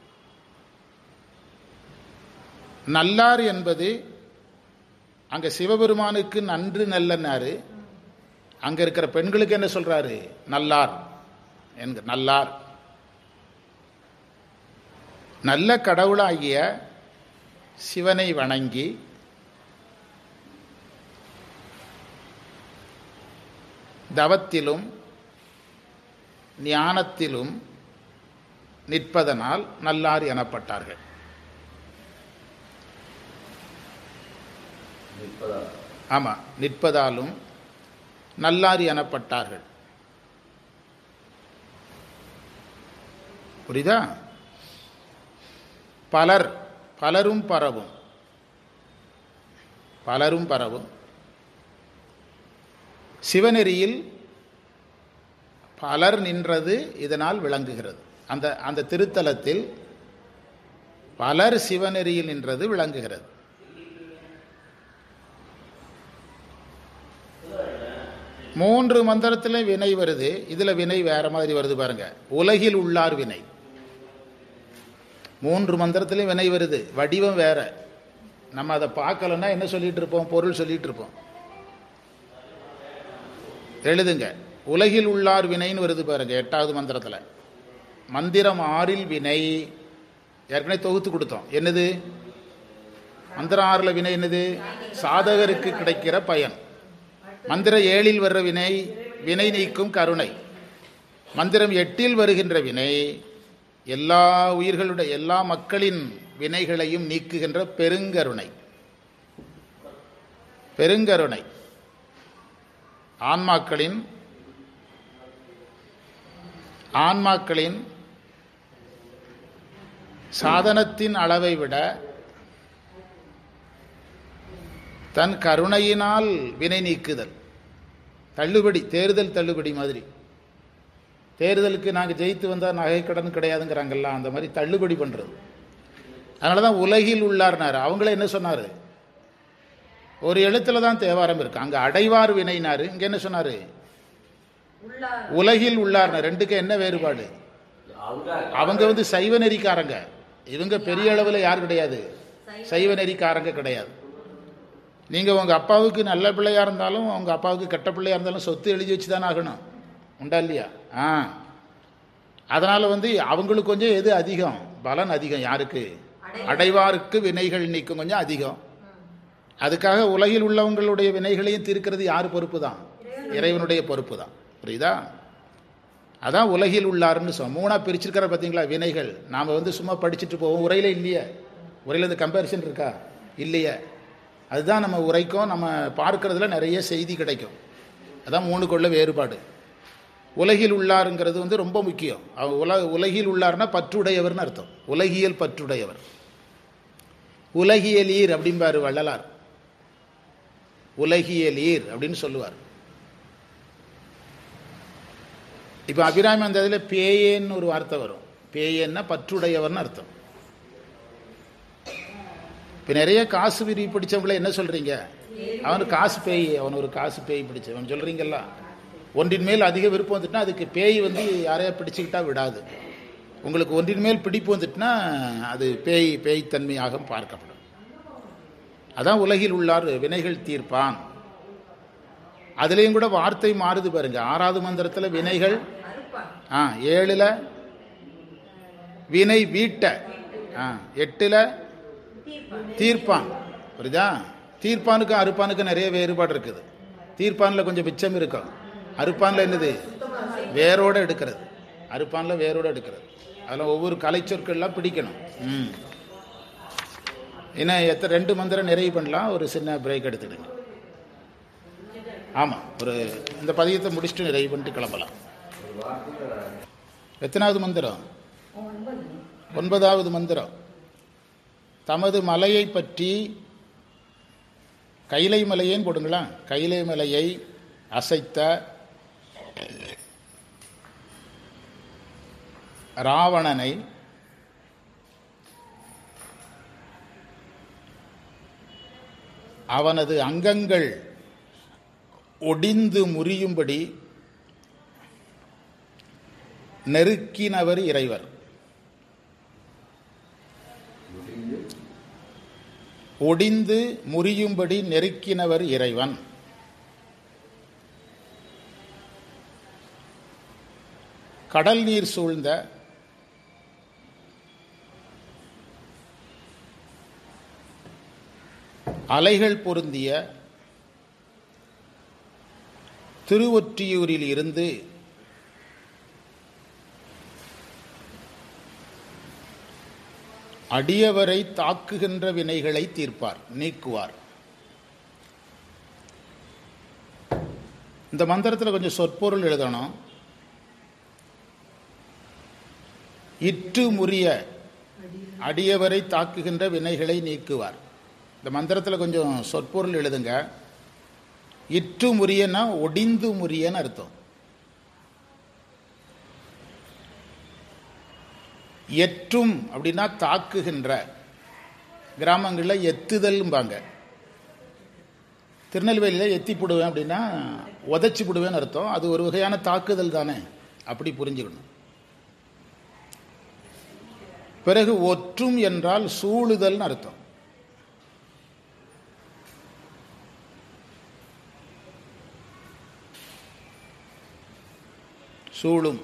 S1: நல்லார் என்பது அங்க சிவபெருமானுக்கு நன்று நல்லனாரு அங்க இருக்கிற பெண்களுக்கு என்ன சொல்றாரு நல்லார் என்க நல்லார் நல்ல கடவுளாகிய சிவனை வணங்கி தவத்திலும் ஞானத்திலும் நிற்பதனால் நல்லார் எனப்பட்டார்கள் ஆமா நிற்பதாலும் நல்லார் எனப்பட்டார்கள் புரியுதா பலர் பலரும் பரவும் பலரும் பரவும் சிவநெறியில் பலர் நின்றது இதனால் விளங்குகிறது அந்த அந்த திருத்தலத்தில் பலர் சிவநெறியில் நின்றது விளங்குகிறது மூன்று மந்திரத்தில் வினை வருது இதுல வினை வேற மாதிரி வருது பாருங்க உலகில் உள்ளார் வினை மூன்று மந்திரத்திலையும் வினை வருது வடிவம் வேற நம்ம அதை பார்க்கலன்னா என்ன சொல்லிட்டு இருப்போம் பொருள் சொல்லிட்டு இருப்போம் எழுதுங்க உலகில் உள்ளார் வினைன்னு வருது பாருங்க எட்டாவது மந்திரத்தில் மந்திரம் ஆறில் வினை ஏற்கனவே தொகுத்து கொடுத்தோம் என்னது மந்திரம் ஆறில் வினை என்னது சாதகருக்கு கிடைக்கிற பயன் மந்திர ஏழில் வர்ற வினை வினை நீக்கும் கருணை மந்திரம் எட்டில் வருகின்ற வினை எல்லா உயிர்களுடைய எல்லா மக்களின் வினைகளையும் நீக்குகின்ற பெருங்கருணை பெருங்கருணை ஆன்மாக்களின் ஆன்மாக்களின் சாதனத்தின் அளவை விட தன் கருணையினால் வினை நீக்குதல் தள்ளுபடி தேர்தல் தள்ளுபடி மாதிரி தேர்தலுக்கு நாங்கள் ஜெயித்து வந்தால் நகைக்கடன் கிடையாதுங்கிறாங்கல்ல அந்த மாதிரி தள்ளுபடி பண்ணுறது அதனால தான் உலகில் உள்ளார்னார் அவங்கள என்ன சொன்னார் ஒரு எழுத்துல தான் தேவாரம் இருக்கு அங்கே அடைவார் வினைனாரு இங்கே என்ன சொன்னார் உலகில் உள்ளார்னார் ரெண்டுக்கு என்ன வேறுபாடு அவங்க வந்து சைவ நெறிக்காரங்க இவங்க பெரிய அளவில் யார் கிடையாது சைவ நெறிக்காரங்க கிடையாது நீங்கள் உங்கள் அப்பாவுக்கு நல்ல பிள்ளையாக இருந்தாலும் உங்கள் அப்பாவுக்கு கெட்ட பிள்ளையாக இருந்தாலும் சொத்து எழுதி வச்சு தானே ஆகணும் உண்டா இல்லையா ஆ அதனால் வந்து அவங்களுக்கு கொஞ்சம் எது அதிகம் பலன் அதிகம் யாருக்கு அடைவாருக்கு வினைகள் நீக்கும் கொஞ்சம் அதிகம் அதுக்காக உலகில் உள்ளவங்களுடைய வினைகளையும் தீர்க்கிறது யார் பொறுப்பு தான் இறைவனுடைய பொறுப்பு தான் புரியுதா அதான் உலகில் உள்ளாருன்னு சொல் மூணாக பிரிச்சிருக்கிற பார்த்தீங்களா வினைகள் நாம் வந்து சும்மா படிச்சுட்டு போவோம் உரையில் இல்லையே உரையில் இந்த கம்பேரிசன் இருக்கா இல்லையே அதுதான் நம்ம உரைக்கும் நம்ம பார்க்கறதுல நிறைய செய்தி கிடைக்கும் அதான் மூணுக்குள்ள வேறுபாடு உலகில் உள்ளாருங்கிறது வந்து ரொம்ப முக்கியம் அவ உல உலகில் உள்ளார்னா பற்றுடையவர்னு அர்த்தம் உலகியல் பற்றுடையவர் உலகியலீர் அப்படிம்பாரு வள்ளலார் உலகியலீர் அப்படின்னு சொல்லுவார் இப்போ அபிராமி அந்த இதில் பேயேன்னு ஒரு வார்த்தை வரும் பேயேன்னா பற்றுடையவர்னு அர்த்தம் இப்போ நிறைய காசு விரி பிடிச்சவங்கள என்ன சொல்கிறீங்க அவனுக்கு காசு பேய் அவன் ஒரு காசு பேய் பிடிச்சவன் சொல்கிறீங்கல்ல ஒன்றின் மேல் அதிக விருப்பம் வந்துட்டுனா அதுக்கு பேய் வந்து யாரையா பிடிச்சிக்கிட்டா விடாது உங்களுக்கு ஒன்றின் மேல் பிடிப்பு வந்துட்டுனா அது பேய் பேய்த்தன்மையாக பார்க்கப்படும் அதான் உலகில் உள்ளார் வினைகள் தீர்ப்பான் அதுலேயும் கூட வார்த்தை மாறுது பாருங்க ஆறாவது மந்திரத்தில் வினைகள் ஆ ஏழில் வினை வீட்ட ஆ எட்டில் தீர்ப்பான் புரியுதா தீர்ப்பானுக்கும் அறுப்பானுக்கும் நிறைய வேறுபாடு இருக்குது தீர்ப்பானில் கொஞ்சம் மிச்சம் இருக்கும் அறுப்பானில் என்னது வேரோடு எடுக்கிறது அறுப்பானில் வேரோடு எடுக்கிறது அதில் ஒவ்வொரு கலை சொற்கள்லாம் பிடிக்கணும் ம் ஏன்னா எத்தனை ரெண்டு மந்திரம் நிறைவு பண்ணலாம் ஒரு சின்ன பிரேக் எடுத்துடுங்க ஆமாம் ஒரு இந்த பதியத்தை முடிச்சுட்டு நிறைவு பண்ணிட்டு கிளம்பலாம் எத்தனாவது மந்திரம் ஒன்பதாவது மந்திரம் தமது மலையை பற்றி கைலை மலையேன்னு போடுங்களா கைலை மலையை அசைத்த ராவணனை அவனது அங்கங்கள் ஒடிந்து முறியும்படி நெருக்கினவர் இறைவர் ஒடிந்து முறியும்படி நெருக்கினவர் இறைவன் கடல் நீர் சூழ்ந்த அலைகள் பொருந்திய திருவொற்றியூரில் இருந்து அடியவரை தாக்குகின்ற வினைகளை தீர்ப்பார் நீக்குவார் இந்த மந்திரத்தில் கொஞ்சம் சொற்பொருள் எழுதணும் இட்டு முறிய அடியவரை தாக்குகின்ற வினைகளை நீக்குவார் இந்த மந்திரத்தில் கொஞ்சம் சொற்பொருள் எழுதுங்க இட்டு முறியன்னா ஒடிந்து முறியன்னு அர்த்தம் எற்றும் அப்படின்னா தாக்குகின்ற கிராமங்களில் எத்துதல்பாங்க திருநெல்வேலியில் எத்தி போடுவேன் அப்படின்னா உதச்சி போடுவேன்னு அர்த்தம் அது ஒரு வகையான தாக்குதல் தானே அப்படி புரிஞ்சுக்கணும் பிறகு ஒற்றும் என்றால் சூழுதல்னு அர்த்தம் சூழும்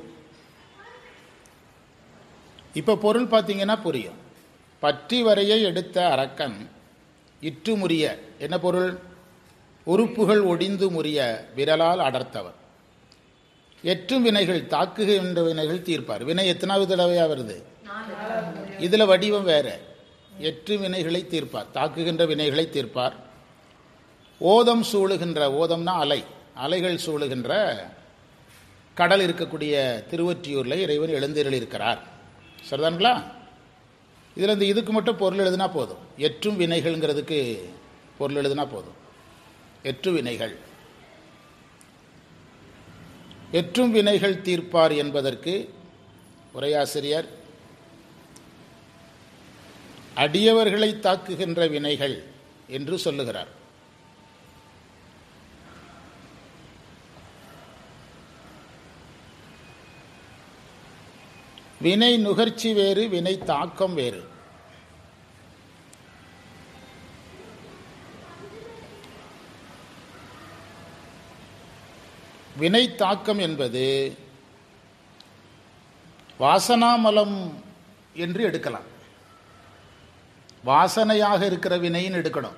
S1: இப்போ பொருள் பார்த்தீங்கன்னா புரியும் பற்றி வரையை எடுத்த அரக்கன் இற்று முறிய என்ன பொருள் உறுப்புகள் ஒடிந்து முறிய விரலால் அடர்த்தவர் எற்றும் வினைகள் தாக்குகின்ற வினைகள் தீர்ப்பார் வினை எத்தனாவது தடவையா வருது இதுல வடிவம் வேற எட்டு வினைகளை தீர்ப்பார் தாக்குகின்ற வினைகளை தீர்ப்பார் ஓதம் சூழுகின்ற ஓதம்னா அலை அலைகள் சூழுகின்ற கடல் இருக்கக்கூடிய திருவொற்றியூரில் இறைவன் எழுந்தருள் இருக்கிறார் சரிதானுங்களா இதில் இந்த இதுக்கு மட்டும் பொருள் எழுதுனா போதும் எற்றும் வினைகள்ங்கிறதுக்கு பொருள் எழுதுனா போதும் எற்று வினைகள் எற்றும் வினைகள் தீர்ப்பார் என்பதற்கு உரையாசிரியர் அடியவர்களை தாக்குகின்ற வினைகள் என்று சொல்லுகிறார் வினை நுகர்ச்சி வேறு வினை தாக்கம் வேறு வினை தாக்கம் என்பது வாசனாமலம் என்று எடுக்கலாம் வாசனையாக இருக்கிற வினைன்னு எடுக்கணும்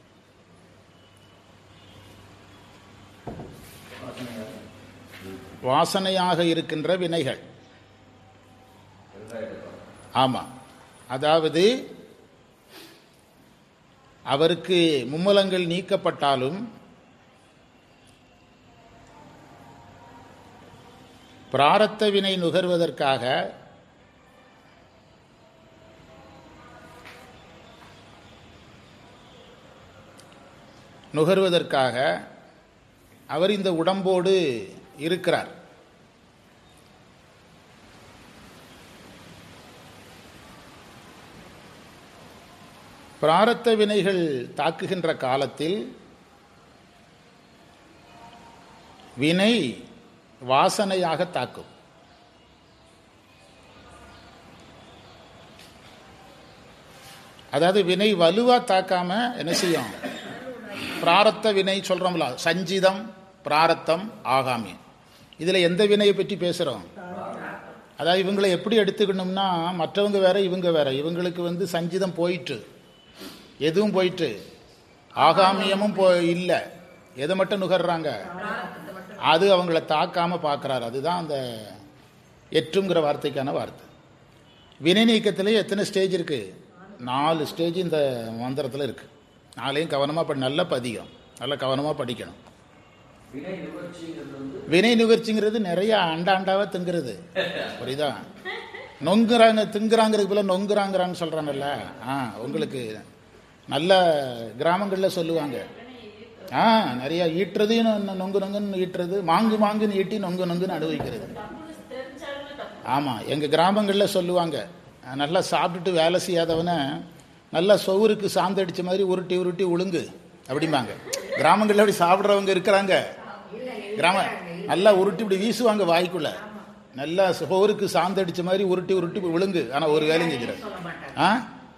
S1: வாசனையாக இருக்கின்ற வினைகள் ஆமாம் அதாவது அவருக்கு மும்மலங்கள் நீக்கப்பட்டாலும் பிராரத்த வினை நுகர்வதற்காக நுகர்வதற்காக அவர் இந்த உடம்போடு இருக்கிறார் பிராரத்த வினைகள் தாக்குகின்ற காலத்தில் வினை வாசனையாக தாக்கும் அதாவது வினை வலுவா தாக்காம என்ன செய்யும் பிராரத்த வினை சொல்றோம்ல சஞ்சிதம் பிராரத்தம் ஆகாமி இதுல எந்த வினையை பற்றி பேசுறோம் அதாவது இவங்களை எப்படி எடுத்துக்கணும்னா மற்றவங்க வேற இவங்க வேற இவங்களுக்கு வந்து சஞ்சிதம் போயிட்டு எதுவும் போயிட்டு ஆகாமியமும் போ இல்லை எதை மட்டும் நுகர்றாங்க அது அவங்கள தாக்காம பார்க்குறாரு அதுதான் அந்த எற்றுங்கிற வார்த்தைக்கான வார்த்தை வினை நீக்கத்திலே எத்தனை ஸ்டேஜ் இருக்கு நாலு ஸ்டேஜ் இந்த மந்திரத்தில் இருக்கு நாளையும் கவனமாக படி நல்ல பதிகம் நல்லா கவனமாக படிக்கணும்
S2: வினை நுகர்ச்சிங்கிறது வந்து
S1: வினை நுகர்ச்சிங்கிறது நிறைய அண்டா அண்டாவா திங்கிறது புரியுதா நொங்குறாங்க திங்குறாங்கிறதுக்கு போல நொங்குறாங்கிறான்னு சொல்றாங்கல்ல ஆ உங்களுக்கு நல்ல கிராமங்களில் சொல்லுவாங்க ஆ நிறைய ஈட்டுறதையும் நொ- நொங்கு நொங்குன்னு ஈட்டுறது மாங்கு மாங்குன்னு ஈட்டி நொங்கு நொங்குன்னு அனுபவிக்கிறது ஆமாம் எங்கள் கிராமங்களில் சொல்லுவாங்க அஹ், நல்லா சாப்பிட்டுட்டு வேலை செய்யாதவனை நல்லா சோறுக்கு சாந்தடிச்ச மாதிரி உருட்டி உருட்டி உளுங்கு அப்படிம்பாங்க கிராமங்களில் அப்படி சாப்பிட்றவங்க இருக்கிறாங்க கிராம நல்லா உருட்டி இப்படி வீசுவாங்க வாய்க்குள்ள நல்லா சோறுக்கு சாந்தடிச்ச மாதிரி உருட்டி உருட்டி விழுங்கு ஆனால் ஒரு வேலையும் செஞ்சிடாது ஆ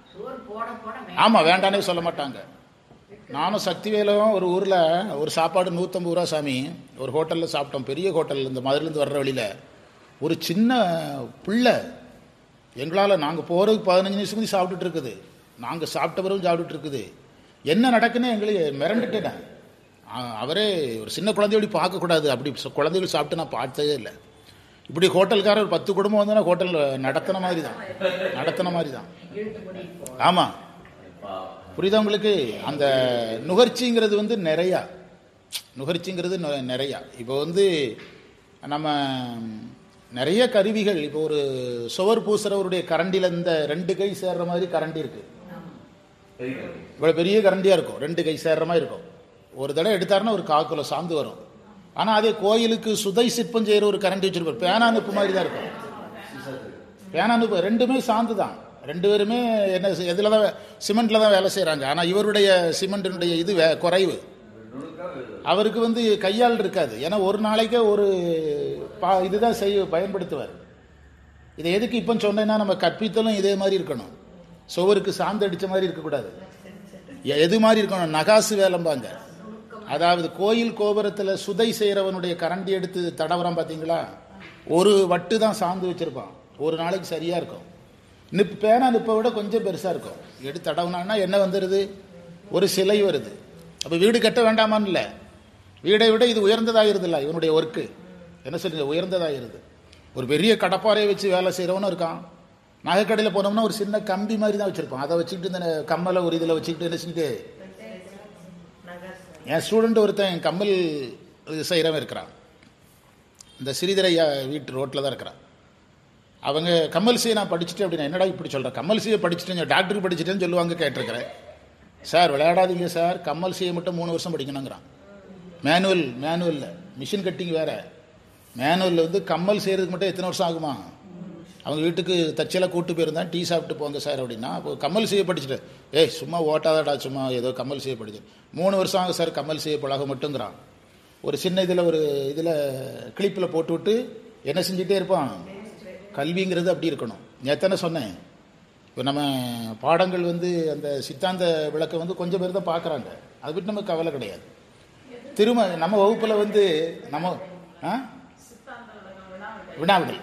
S1: ஆமாம் வேண்டானே சொல்ல மாட்டாங்க நானும் சக்திவேலும் ஒரு ஊரில் ஒரு சாப்பாடு நூற்றம்பது ரூபா சாமி ஒரு ஹோட்டலில் சாப்பிட்டோம் பெரிய ஹோட்டல் இந்த மதுரையிலேருந்து வர்ற வழியில் ஒரு சின்ன பிள்ளை எங்களால் நாங்கள் போகிறதுக்கு பதினஞ்சு நிமிஷம் முந்தி சாப்பிட்டுட்டு இருக்குது நாங்கள் சாப்பிட்ட பிறகு சாப்பிட்டுட்டு இருக்குது என்ன நடக்குன்னு எங்களுக்கு மிரண்டுட்டேன் ஆ- அவரே ஒரு சின்ன குழந்தையோடி பார்க்கக்கூடாது அப்படி சொ- குழந்தைகள் சாப்பிட்டு நான் பார்த்ததே இல்லை இப்படி ஹோட்டல்காரர் ஒரு பத்து குடும்பம் வந்தோன்னா ஹோட்டல் நடத்தின மாதிரி தான் நடத்தின மாதிரி தான் ஆமாம் புரியுதா உங்களுக்கு அந்த நுகர்ச்சிங்கிறது வந்து நிறையா நுகர்ச்சிங்கிறது நொ- நிறையா இப்போ வந்து நம்ம நிறைய கருவிகள் இப்போ ஒரு சுவர் பூசுறவருடைய கரண்டியில் இந்த ரெண்டு கை சேர்ற மாதிரி கரண்டி இருக்கு
S2: தெரிகிறது
S1: இவ்வளோ பெரிய கரண்டியாக இருக்கும் ரெண்டு கை சேர்ற மாதிரி இருக்கும் ஒரு தடவை எடுத்தாருன்னா ஒரு கால் கிலோ சாந்து வரும் ஆனால் அதே கோயிலுக்கு சுதை சிற்பம் செய்கிற ஒரு கரண்டி வச்சிருப்பார் பேனா நுப்பு மாதிரி தான் இருக்கும் பேனா நுப்பு ரெண்டுமே சாந்து தான் ரெண்டு பேருமே என்ன செய்- எதுல தான் சிமெண்ட்ல தான் வேலை செய்கிறாங்க ஆனால் இவருடைய சிமெண்டினுடைய இது வே குறைவு அவருக்கு வந்து கையால் இருக்காது ஏன்னா ஒரு நாளைக்கே ஒரு பா இதுதான் செய்ய பயன்படுத்துவார் இதை எதுக்கு இப்போ சொன்னேன்னா நம்ம கற்பித்தலும் இதே மாதிரி இருக்கணும் சுவருக்கு சாந்து அடிச்ச மாதிரி இருக்கக்கூடாது எ- எது மாதிரி இருக்கணும் நகாசு வேலைம்பாங்க அதாவது கோயில் கோபுரத்தில் சுதை செய்கிறவனுடைய கரண்டி எடுத்து தடவறான் பார்த்தீங்களா ஒரு வட்டு தான் சாந்து வச்சிருப்பான் ஒரு நாளைக்கு சரியாக இருக்கும் நிப் பேனா நிப்பை விட கொஞ்சம் பெருசாக இருக்கும் எடுத்து தடவுனான்னா என்ன வந்துடுது ஒரு சிலை வருது அப்போ வீடு கட்ட வேண்டாமான்னு இல்லை வீடை விட இது உயர்ந்ததாயிருதுல்ல இவனுடைய ஒர்க்கு என்ன சொல்றது உயர்ந்ததாயிருது ஒரு பெரிய கடப்பாறையை வச்சு வேலை செய்கிறவனும் இருக்கான் நகைக்கடையில் போனோம்னா ஒரு சின்ன கம்பி மாதிரி தான் வச்சுருப்பான் அதை வச்சுக்கிட்டு இந்த கம்மலை ஒரு இதில் வச்சுக்கிட்டு என்ன செஞ்சுட்டு என் ஸ்டூடெண்ட் ஒருத்தன் கம்மல் செய்கிறவன் இருக்கிறான் இந்த சிறிதரையா வீட்டு ரோட்டில் தான் இருக்கிறான் அவங்க கம்மல் சியை நான் படிச்சுட்டு அப்படின்னா என்னடா இப்படி சொல்கிறேன் கம்மல் சியை படிச்சுட்டேன் டாக்டருக்கு படிச்சுட்டேன்னு சொல்லுவாங்க கேட்டிருக்கிறேன் சார் விளையாடாதீங்க சார் கம்மல் சியை மட்டும் மூணு வருஷம் படிக்கணுங்கிறான் மேனுவல் மேனுவலில் மிஷின் கட்டிங் வேற மேனுவலில் வந்து கம்மல் செய்கிறதுக்கு மட்டும் எத்தனை வருஷம் ஆகுமா அவங்க வீட்டுக்கு தச்செல்லாம் கூட்டு போயிருந்தான் டீ சாப்பிட்டு போங்க சார் அப்படின்னா அப்போ கம்மல் செய்ய படிச்சுட்டு ஏய் சும்மா ஓட்டாதடா சும்மா ஏதோ கம்மல் செய்ய படிச்சு மூணு வருஷம் ஆகும் சார் கம்மல் செய்ய பழக மட்டுங்கிறான் ஒரு சின்ன இதில் ஒரு இதில் கிளிப்பில் போட்டு விட்டு என்ன செஞ்சுட்டே இருப்பான் கல்விங்கிறது அப்படி இருக்கணும் நேத்தானே சொன்னேன் இப்போ நம்ம பாடங்கள் வந்து அந்த சித்தாந்த விளக்கம் வந்து கொஞ்சம் பேர் தான் பார்க்குறாங்க அதை விட்டு நமக்கு கவலை கிடையாது திரும்ப நம்ம வகுப்பில் வந்து நம்ம ஆ வினாவிடல்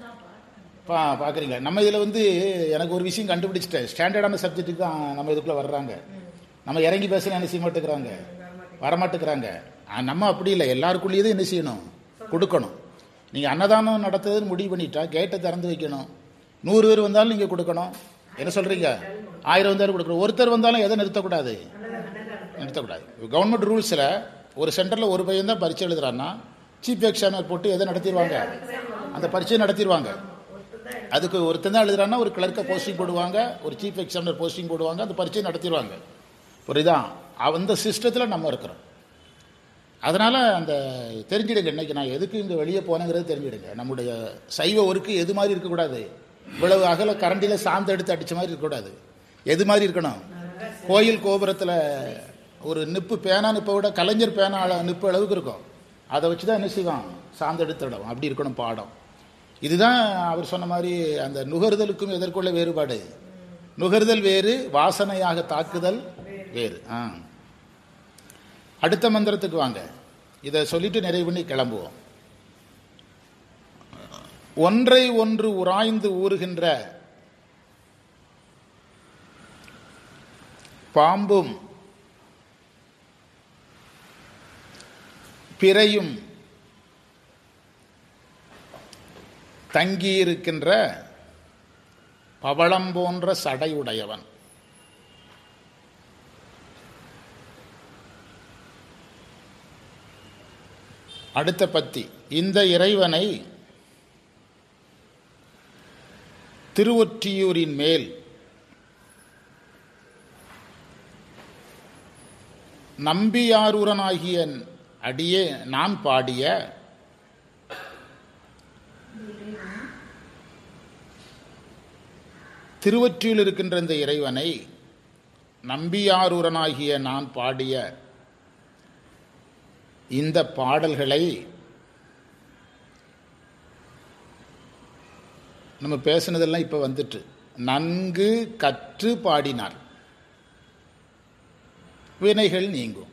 S1: பா பார்க்குறீங்க நம்ம இதில் வந்து எனக்கு ஒரு விஷயம் கண்டுபிடிச்சிட்டேன் ஸ்டாண்டர்டான சப்ஜெக்ட்டுக்கு தான் நம்ம இதுக்குள்ளே வர்றாங்க நம்ம இறங்கி பேசல என்ன செய்ய மாட்டேங்கிறாங்க வரமாட்டேங்கிறாங்க ஆ, நம்ம அப்படி இல்லை எல்லாருக்குள்ளேயே என்ன செய்யணும் கொடுக்கணும் நீங்கள் அன்னதானம் நடத்துறதுன்னு முடிவு பண்ணிட்டா கேட்டை திறந்து வைக்கணும் நூறு பேர் வந்தாலும் நீங்கள் கொடுக்கணும் என்ன சொல்கிறீங்க ஆயிரம் வந்தாலும் கொடுக்கணும் ஒருத்தர் வந்தாலும் எதை நிறுத்தக்கூடாது நிறுத்தக்கூடாது கவர்மெண்ட் ரூல்ஸில் ஒரு சென்டரில் ஒரு பையன் தான் பரீட்சை எழுதுறான்னா சீஃப் எக்ஸாமினர் போட்டு எதை நடத்திடுவாங்க அந்த பரீட்சையை நடத்திடுவாங்க அதுக்கு ஒருத்தன் தான் எழுதுறான்னா ஒரு கிளர்க்கை போஸ்டிங் போடுவாங்க ஒரு சீஃப் எக்ஸாமினர் போஸ்டிங் போடுவாங்க அந்த பரீட்சையை நடத்திடுவாங்க புரியுதா அந்த சிஸ்டத்தில் நம்ம இருக்கிறோம் அதனால் அந்த தெரிஞ்சிடுங்க இன்னைக்கு நான் எதுக்கு இங்கே வெளியே போனேங்கிறது தெரிஞ்சிடுங்க நம்முடைய சைவ ஒருக்கு எது மாதிரி இருக்கக்கூடாது இவ்வளவு அகல கரண்டியில் சாந்து எடுத்து அடித்த மாதிரி இருக்கக்கூடாது எது மாதிரி இருக்கணும் கோயில் கோபுரத்தில் ஒரு நிப்பு பேனா நிப்பை விட கலைஞர் பேனா அள- நிப்பு அளவுக்கு இருக்கும் அதை வச்சு தான் என்ன செய்வான் சாந்து எடுத்துடும் அப்படி இருக்கணும் பாடம் இதுதான் அவர் சொன்ன மாதிரி அந்த நுகர்தலுக்கும் எதற்குள்ள வேறுபாடு நுகர்தல் வேறு வாசனையாக தாக்குதல் வேறு ஆ அடுத்த மந்திரத்துக்கு வாங்க இதை சொல்லிட்டு நிறைவு பண்ணி கிளம்புவோம் ஒன்றை ஒன்று உராய்ந்து ஊறுகின்ற பாம்பும் பிறையும் தங்கியிருக்கின்ற பவளம் போன்ற சடையுடையவன் அடுத்த பத்தி இந்த இறைவனை திருவொற்றியூரின் மேல் நம்பியாரூரனாகிய அடியே நான் பாடிய திருவொற்றியில் இருக்கின்ற இந்த இறைவனை நம்பியாரூரனாகிய நான் பாடிய இந்த பாடல்களை நம்ம பேசுனதெல்லாம் இப்போ வந்துட்டு நன்கு கற்று பாடினார் வினைகள் நீங்கும்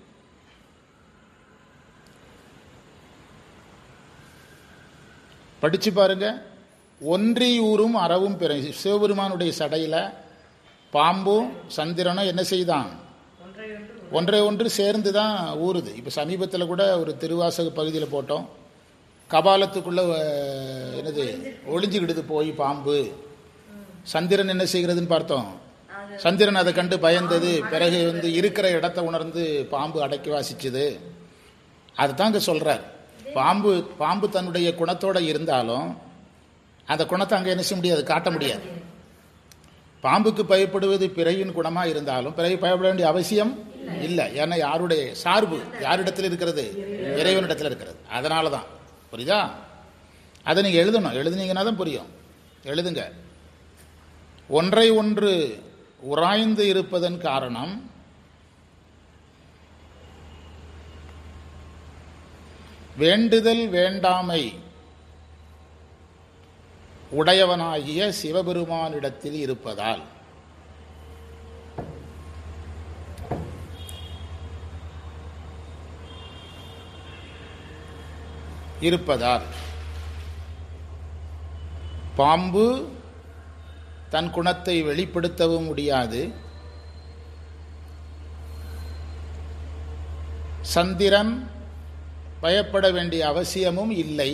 S1: படிச்சு பாருங்க ஒன்றியூரும் அறவும் பிற சிவபெருமானுடைய சடையில பாம்பும் சந்திரனும் என்ன செய்தான் ஒன்றை ஒன்று சேர்ந்து தான் ஊறுது இப்போ சமீபத்தில் கூட ஒரு திருவாசக பகுதியில் போட்டோம் கபாலத்துக்குள்ள அஹ், என்னது ஒளிஞ்சுக்கிடுது போய் பாம்பு சந்திரன் என்ன செய்கிறதுன்னு பார்த்தோம் சந்திரன் அதை கண்டு பயந்தது பிறகு வந்து இருக்கிற இடத்த உணர்ந்து பாம்பு அடக்கி வாசிச்சுது அதுதான் இங்கே சொல்றார் பாம்பு பாம்பு தன்னுடைய குணத்தோட இருந்தாலும் அந்த குணத்தை அங்கே என்ன செய்ய முடியாது காட்ட முடியாது பாம்புக்கு பயப்படுவது பிறையின் குணமா இருந்தாலும் பிறகு பயப்பட வேண்டிய அவசியம் இல்லை ஏன்னா யாருடைய சார்பு யாரிடத்தில் இருக்கிறது இறைவனிடத்தில் இருக்கிறது அதனால தான் புரியுதா அதை நீங்கள் எழுதணும் எழுதுனீங்கன்னா தான் புரியும் எழுதுங்க ஒன்றை ஒன்று உராய்ந்து இருப்பதன் காரணம் வேண்டுதல் வேண்டாமை உடையவனாகிய சிவபெருமானிடத்தில் இருப்பதால் இருப்பதால் பாம்பு தன் குணத்தை வெளிப்படுத்தவும் முடியாது சந்திரன் பயப்பட வேண்டிய அவசியமும் இல்லை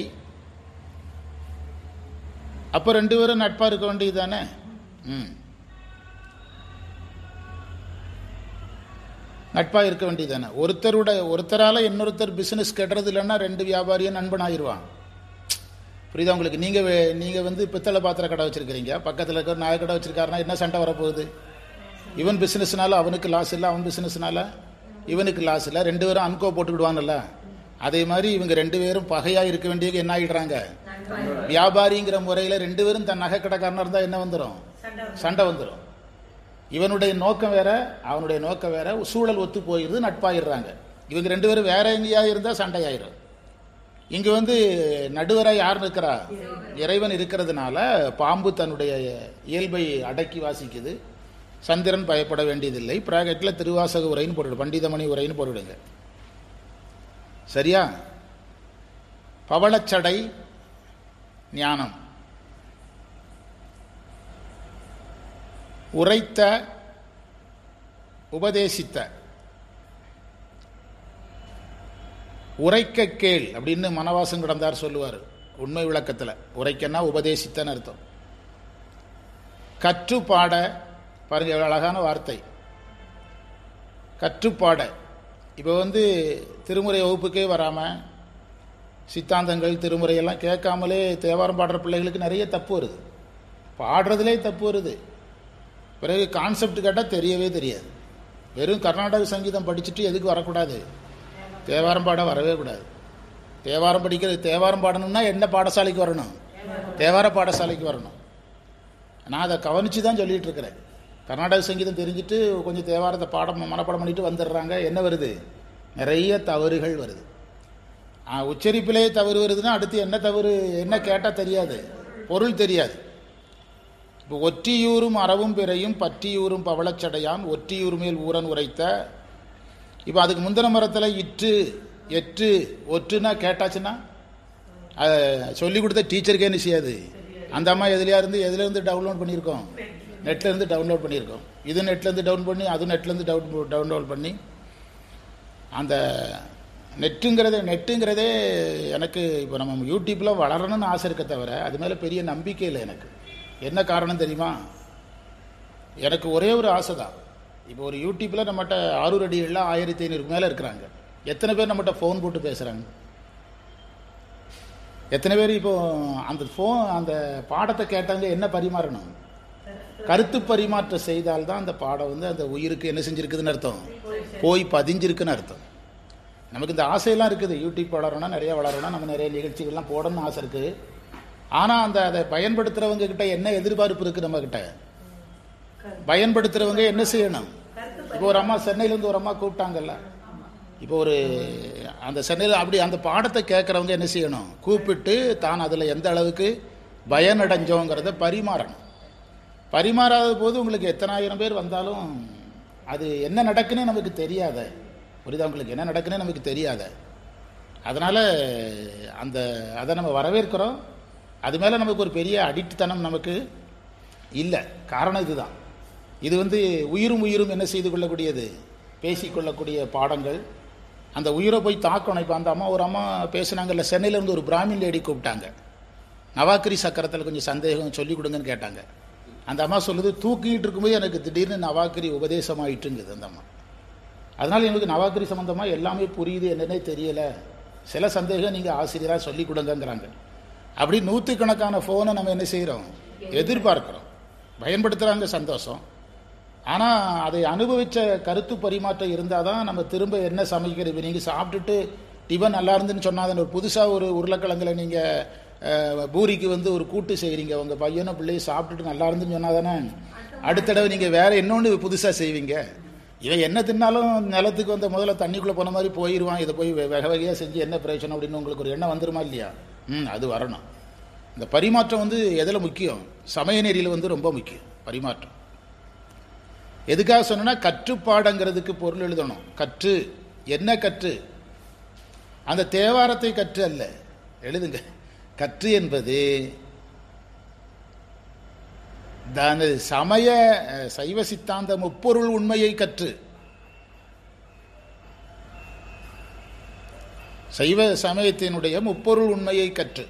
S1: அப்போ ரெண்டு பேரும் நட்பா இருக்க வேண்டியது தானே ம் நட்பாக இருக்க வேண்டியதானே ஒருத்தரோட ஒருத்தரால் இன்னொருத்தர் பிஸ்னஸ் கெட்டுறது இல்லைன்னா ரெண்டு வியாபாரியும் நண்பன் ஆயிடுவான் புரியுதா உங்களுக்கு நீங்கள் நீங்கள் வந்து பித்தளை பாத்திர கடை வச்சுருக்கிறீங்க பக்கத்தில் இருக்கிற நாய கடை வச்சுருக்காருன்னா என்ன சண்டை வரப்போகுது இவன் பிஸ்னஸ்னால அவனுக்கு லாஸ் இல்லை அவன் பிஸ்னஸ்னால இவனுக்கு லாஸ் இல்லை ரெண்டு பேரும் அன்கோ போட்டுக்கிடுவாங்கல்ல அதே மாதிரி இவங்க ரெண்டு பேரும் பகையாக இருக்க வேண்டியது என்ன ஆகிடுறாங்க வியாபாரிங்கிற முறையில் ரெண்டு பேரும் தன் நகை கடைக்காரனாக இருந்தால் என்ன வந்துடும் சண்டை வந்துடும் இவனுடைய நோக்கம் வேற அவனுடைய நோக்கம் வேற சூழல் ஒத்து போயிடுது நட்பாயிடுறாங்க இவங்க ரெண்டு பேரும் வேற எங்கேயா இருந்தால் சண்டையாயிரும் இங்க வந்து நடுவராக யார் இருக்கிறா இறைவன் இருக்கிறதுனால பாம்பு தன்னுடைய இயல்பை அடக்கி வாசிக்குது சந்திரன் பயப்பட வேண்டியதில்லை பிராக்கெட்டில் திருவாசக உரைன்னு போட்டுடு பண்டிதமணி உரைன்னு போட்டுடுங்க சரியா பவளச்சடை ஞானம் உரைத்த உபதேசித்த உரைக்க கேள் அப்படின்னு மனவாசம் கிடந்தார் சொல்லுவார் உண்மை விளக்கத்தில் உரைக்கன்னா உபதேசித்தன்னு அர்த்தம் கற்றுப்பாட பாருங்க எவ்வளோ அழகான வார்த்தை கற்றுப்பாட இப்போ வந்து திருமுறை வகுப்புக்கே வராமல் சித்தாந்தங்கள் திருமுறையெல்லாம் கேட்காமலே தேவாரம் பாடுற பிள்ளைகளுக்கு நிறைய தப்பு வருது பாடுறதுலே தப்பு வருது பிறகு கான்செப்ட் கேட்டால் தெரியவே தெரியாது வெறும் கர்நாடக சங்கீதம் படிச்சுட்டு எதுக்கு வரக்கூடாது தேவாரம் பாட வரவே கூடாது தேவாரம் படிக்கிறது தேவாரம் பாடணும்னா என்ன பாடசாலைக்கு வரணும் தேவார பாடசாலைக்கு வரணும் நான் அதை கவனித்து தான் சொல்லிட்டு இருக்கிறேன் கர்நாடக சங்கீதம் தெரிஞ்சுட்டு கொஞ்சம் தேவாரத்தை பாடம் மனப்பாடம் பண்ணிட்டு வந்துடுறாங்க என்ன வருது நிறைய தவறுகள் வருது ஆ, உச்சரிப்பிலே தவறு வருதுன்னா அடுத்து என்ன தவறு என்ன கேட்டால் தெரியாது பொருள் தெரியாது இப்போ ஒற்றியூரும் அறவும் பிறையும் பற்றியூரும் பவளச்சடையான் ஒற்றியூர் மேல் ஊரன் உரைத்த இப்போ அதுக்கு முந்தின மரத்தில் இற்று எட்டு ஒற்றுனா கேட்டாச்சுன்னா அதை சொல்லி கொடுத்த டீச்சருக்கே என்ன செய்யாது அந்த அம்மா எதுலையா இருந்து எதுல இருந்து டவுன்லோட் பண்ணியிருக்கோம் நெட்ல இருந்து டவுன்லோட் பண்ணியிருக்கோம் இது நெட்ல இருந்து டவுன் பண்ணி அது நெட்ல இருந்து டவுன் டவுன்லோட் பண்ணி அந்த நெட்டுங்கிறதே நெட்டுங்கிறதே எனக்கு இப்போ நம்ம யூடியூப்பில் வளரணும்னு ஆசை இருக்க தவிர அது மேலே பெரிய நம்பிக்கை இல்லை எனக்கு என்ன காரணம் தெரியுமா எனக்கு ஒரே ஒரு ஆசை தான் இப்போ ஒரு யூடியூப்பில் நம்மகிட்ட ஆறு அடிகளில் ஆயிரத்தி ஐநூறுக்கு மேலே இருக்கிறாங்க எத்தனை பேர் நம்மகிட்ட ஃபோன் போட்டு பேசுகிறாங்க எத்தனை பேர் இப்போ அந்த ஃபோன் அந்த பாடத்தை கேட்டவங்க என்ன பரிமாறணும் கருத்து பரிமாற்றம் செய்தால்தான் அந்த பாடம் வந்து அந்த உயிருக்கு என்ன செஞ்சிருக்குதுன்னு அர்த்தம் போய் பதிஞ்சிருக்குன்னு அர்த்தம் நமக்கு இந்த ஆசையெல்லாம் இருக்குது யூடியூப் வளரணும் நிறைய வளரணும் நம்ம நிறைய நிகழ்ச்சிகள்லாம் போடணும்னு ஆசை இருக்குது ஆனால் அந்த அதை பயன்படுத்துகிறவங்க கிட்ட என்ன எதிர்பார்ப்பு இருக்குது நம்ம கிட்ட பயன்படுத்துகிறவங்க என்ன செய்யணும் இப்போ ஒரு அம்மா சென்னையிலேருந்து ஒரு அம்மா கூப்பிட்டாங்கல்ல இப்போ ஒரு அந்த சென்னையில் அப்படி அந்த பாடத்தை கேட்குறவங்க என்ன செய்யணும் கூப்பிட்டு தான் அதில் எந்த அளவுக்கு பயனடைஞ்சோங்கிறத பரிமாறணும் பரிமாறாத போது உங்களுக்கு எத்தனாயிரம் பேர் வந்தாலும் அது என்ன நடக்குன்னே நமக்கு தெரியாத புரியுதா உங்களுக்கு என்ன நடக்குன்னே நமக்கு தெரியாத அதனால் அந்த அதை நம்ம வரவேற்கிறோம் அது மேலே நமக்கு ஒரு பெரிய அடிக்ட்தனம் நமக்கு இல்லை காரணம் இதுதான் இது வந்து உயிரும் உயிரும் என்ன செய்து கொள்ளக்கூடியது பேசிக்கொள்ளக்கூடிய பாடங்கள் அந்த உயிரை போய் தாக்கணும் இப்போ அந்த அம்மா ஒரு அம்மா பேசுனாங்கல்ல சென்னையிலேருந்து ஒரு பிராமின் லேடி கூப்பிட்டாங்க நவாக்கிரி சக்கரத்தில் கொஞ்சம் சந்தேகம் சொல்லி கொடுங்கன்னு கேட்டாங்க அந்த அம்மா சொல்லுது தூக்கிட்டு இருக்கும்போது எனக்கு திடீர்னு நவாக்கிரி உபதேசம் ஆயிட்டுங்குது அந்த அம்மா அதனால் எனக்கு நவாக்கிரி சம்மந்தமாக எல்லாமே புரியுது என்னன்னே தெரியலை சில சந்தேகம் நீங்கள் ஆசிரியராக சொல்லி கொடுங்கங்கிறாங்க அப்படி நூற்றுக்கணக்கான ஃபோனை நம்ம என்ன செய்கிறோம் எதிர்பார்க்குறோம் பயன்படுத்துகிறாங்க சந்தோஷம் ஆனால் அதை அனுபவித்த கருத்து பரிமாற்றம் இருந்தால் தான் நம்ம திரும்ப என்ன சமைக்கிறது இப்போ நீங்கள் சாப்பிட்டுட்டு டிஃபன் நல்லா இருந்துன்னு சொன்னால் ஒரு புதுசாக ஒரு உருளைக்கிழங்குல நீங்கள் பூரிக்கு வந்து ஒரு கூட்டு செய்கிறீங்க உங்கள் பையனும் பிள்ளையும் சாப்பிட்டுட்டு நல்லா இருந்துன்னு சொன்னால் தானே அடுத்த தடவை நீங்கள் வேறு இன்னொன்று புதுசாக செய்வீங்க இவன் என்ன தின்னாலும் நிலத்துக்கு வந்த முதல்ல தண்ணிக்குள்ளே போன மாதிரி போயிடுவான் இதை போய் வெ- வகை வகையாக செஞ்சு என்ன பிரயோஜனம் அப்படின்னு உங்களுக்கு ஒரு எண்ணம் வந்துருமா இல்லையா ம் அது வரணும் இந்த பரிமாற்றம் வந்து எதில் முக்கியம் சமய நெறியில் வந்து ரொம்ப முக்கியம் பரிமாற்றம் எதுக்காக சொன்னா கற்றுப்பாடங்கிறதுக்கு பொருள் எழுதணும் கற்று என்ன கற்று அந்த தேவாரத்தை கற்று அல்ல எழுதுங்க கற்று என்பது தனது சமய அஹ், சைவ சித்தாந்த முப்பொருள் உண்மையை கற்று சைவ சமயத்தினுடைய முப்பொருள் உண்மையை கற்று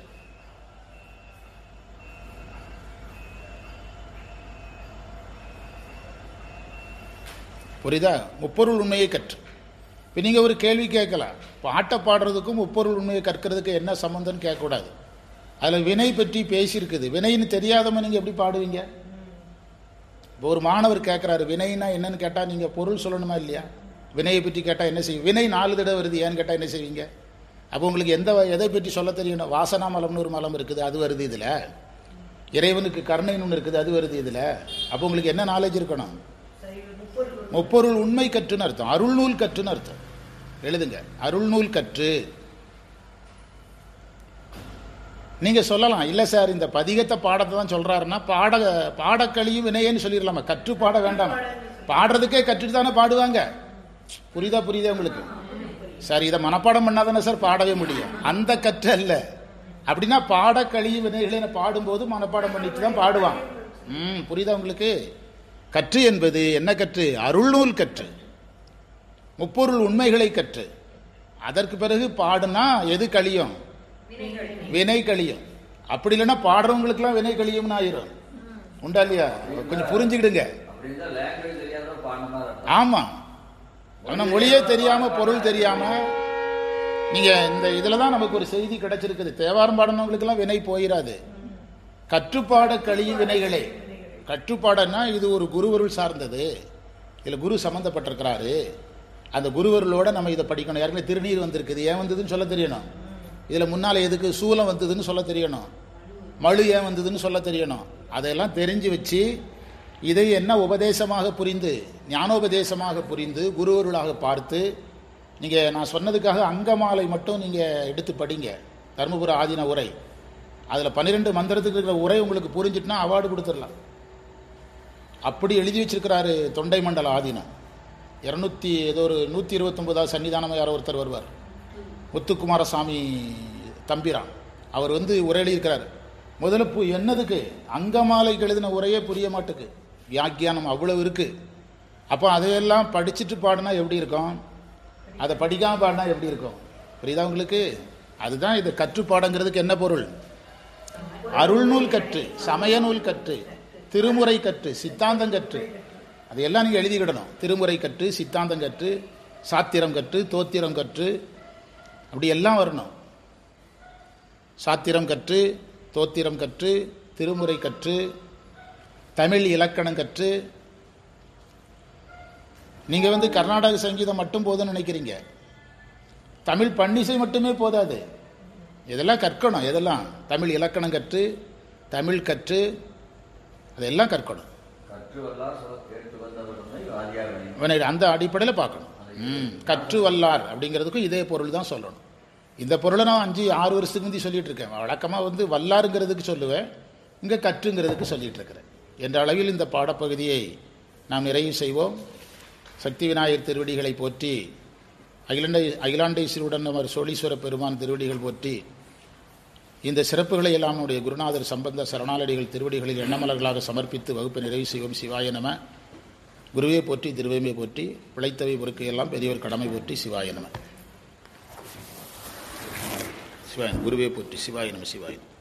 S1: புரியுதா முப்பொருள் உண்மையை கற்று இப்போ நீங்கள் ஒரு கேள்வி கேட்கலாம் பாட்டை பாடுறதுக்கும் முப்பொருள் உண்மையை கற்கிறதுக்கு என்ன சம்மந்தம்னு கேட்கக்கூடாது அதில் வினை பற்றி பேசியிருக்குது வினைன்னு தெரியாதவங்க நீங்கள் எப்படி பாடுவீங்க இப்போ ஒரு மாணவர் கேட்குறாரு வினைனா என்னன்னு கேட்டால் நீங்கள் பொருள் சொல்லணுமா இல்லையா வினையை பற்றி கேட்டால் என்ன செய்வீங்க வினை நாலு தடவை வருது ஏன்னு கேட்டால் என்ன செய்வீங்க அப்போ உங்களுக்கு எந்த எதை பற்றி சொல்ல தெரியணும் வாசனா மலம்னு ஒரு மலம் இருக்குது அது வருது இதில் இறைவனுக்கு கருணைன்னு ஒன்று இருக்குது அது வருது இதில் அப்போ உங்களுக்கு என்ன நாலேஜ் இருக்கணும் முப்பொருள் உண்மை கற்றுன்னு அர்த்தம் அருள்நூல் கற்றுன்னு அர்த்தம் எழுதுங்க அருள்நூல் கற்று நீங்க சொல்லலாம் இல்ல சார் இந்த பதிகத்தை பாடத்தை தான் சொல்றாருன்னா பாட பாடக்கழியும் வினையேன்னு சொல்லிடலாமா கற்று பாட வேண்டாம் பாடுறதுக்கே கற்றுட்டு தானே பாடுவாங்க புரியுதா புரியுதா உங்களுக்கு சார் இதை மனப்பாடம் பண்ணாதானே சார் பாடவே முடியும் அந்த கற்று அல்ல அப்படின்னா பாடக்கழியும் வினைகளை பாடும்போது மனப்பாடம் பண்ணிட்டு தான் பாடுவான் ம் புரியுதா உங்களுக்கு கற்று என்பது என்ன கற்று அருள்நூல் கற்று முப்பொருள் உண்மைகளை கற்று அதற்கு பிறகு பாடுனா எது கழியும் வினை கழியும் அப்படி இல்லைன்னா பாடுறவங்களுக்குலாம் வினை கழியும்னு ஆயிரும் உண்டா இல்லையா கொஞ்சம் புரிஞ்சுக்கிடுங்க
S2: அப்படி இருந்தா லாங்குவேஜ் தெரியாத பாடின மாதிரி இருக்கும்.
S1: ஆமா ஆனா மொழியே தெரியாம பொருள் தெரியாம நீங்க இந்த இதுல தான் நமக்கு ஒரு செய்தி கிடைச்சிருக்குது தேவாரம் பாடினவங்களுக்கெல்லாம் வினை போயிடாது கற்றுப்பாட கழியும் வினைகளே கற்றுப்பாடன்னா இது ஒரு குருவருள் சார்ந்தது இதுல குரு சம்பந்தப்பட்டிருக்கிறாரு அந்த குருவருளோட நம்ம இதை படிக்கணும் ஏற்கனவே திருநீர் வந்திருக்குது ஏன் வந்ததுன்னு சொல்ல தெரியணும் இதுல முன்னால எதுக்கு சூலம் வந்ததுன்னு சொல்ல தெரியணும் மழு ஏன் வந்ததுன்னு சொல்ல தெரியணும் அதையெல்லாம் தெரிஞ்சு வச்சு இதை என்ன உபதேசமாக புரிந்து ஞானோபதேசமாக புரிந்து குருவருளாக பார்த்து நீங்கள் நான் சொன்னதுக்காக அங்கமாலை மட்டும் நீங்கள் எடுத்து படிங்க தருமபுர ஆதீன உரை அதில் பன்னிரெண்டு மந்திரத்துக்கு இருக்கிற உரை உங்களுக்கு புரிஞ்சிட்டுனா அவார்டு கொடுத்துடலாம் அப்படி எழுதி வச்சிருக்கிறாரு தொண்டை மண்டல ஆதீனம் இரநூத்தி ஏதோ ஒரு நூற்றி இருபத்தொம்போதாவது சன்னிதானம் யாரோ ஒருத்தர் வருவார் முத்துக்குமாரசாமி தம்பிரான் அவர் வந்து உரை எழுதியிருக்கிறார் முதல்ல பு என்னதுக்கு அங்கமாலைக்கு எழுதின உரையே புரிய மாட்டுக்கு வியாக்கியானம் அவ்வளவு இருக்கு அப்போ அதையெல்லாம் படிச்சுட்டு பாடினா எப்படி இருக்கும் அதை படிக்காம பாடினா எப்படி இருக்கும் புரியுதா உங்களுக்கு அதுதான் இது கற்று பாடங்கிறதுக்கு என்ன பொருள் அருள்நூல் கற்று சமய நூல் கற்று திருமுறை கற்று சித்தாந்தம் கற்று அதையெல்லாம் நீங்கள் எழுதிக்கிடணும் திருமுறை கற்று சித்தாந்தம் கற்று சாத்திரம் கற்று தோத்திரம் கற்று அப்படி எல்லாம் வரணும் சாத்திரம் கற்று தோத்திரம் கற்று திருமுறை கற்று தமிழ் இலக்கணம் கற்று நீங்க வந்து கர்நாடக சங்கீதம் மட்டும் போதும்னு நினைக்கிறீங்க தமிழ் பன்னிசை மட்டுமே போதாது இதெல்லாம் கற்கணும் எதெல்லாம் தமிழ் இலக்கணம் கற்று தமிழ் கற்று அதெல்லாம் கற்கணும்
S2: கற்று வல்லார் சொல்ல கேட்டு வந்தவருமை வாதியார் வழி.
S1: இவனை அந்த அடிப்படையில் பார்க்கணும் ம் கற்று வல்லார் அப்படிங்கிறதுக்கும் இதே பொருள் தான் சொல்லணும் இந்த பொருளை நான் அஞ்சு ஆறு வருஷத்துக்கு முந்தி சொல்லிட்டு இருக்கேன் வழக்கமாக வந்து வல்லாருங்கிறதுக்கு சொல்லுவேன் இங்கே கற்றுங்கிறதுக்கு சொல்லிட்டு இருக்கிறேன் என்ற அளவில் இந்த பாடப்பகுதியை நாம் நிறைவு செய்வோம் சக்தி விநாயகர் திருவடிகளை போற்றி அகிலாண்டை அகிலாண்டேஸ்வருடன் அவர் சோழீஸ்வர பெருமான் திருவடிகள் போற்றி இந்த சிறப்புகளை எல்லாம் நம்முடைய குருநாதர் சம்பந்த சரணாலடிகள் திருவடிகளில் எண்ணமலர்களாக சமர்ப்பித்து வகுப்பை நிறைவு செய்வோம் சிவாய நம குருவே போற்றி திருவேமே போற்றி பிழைத்தவை பொறுக்கையெல்லாம் பெரியவர் கடமை போற்றி சிவாய நம சிவாயன் குருவே போற்றி சிவாய நம சிவாயன்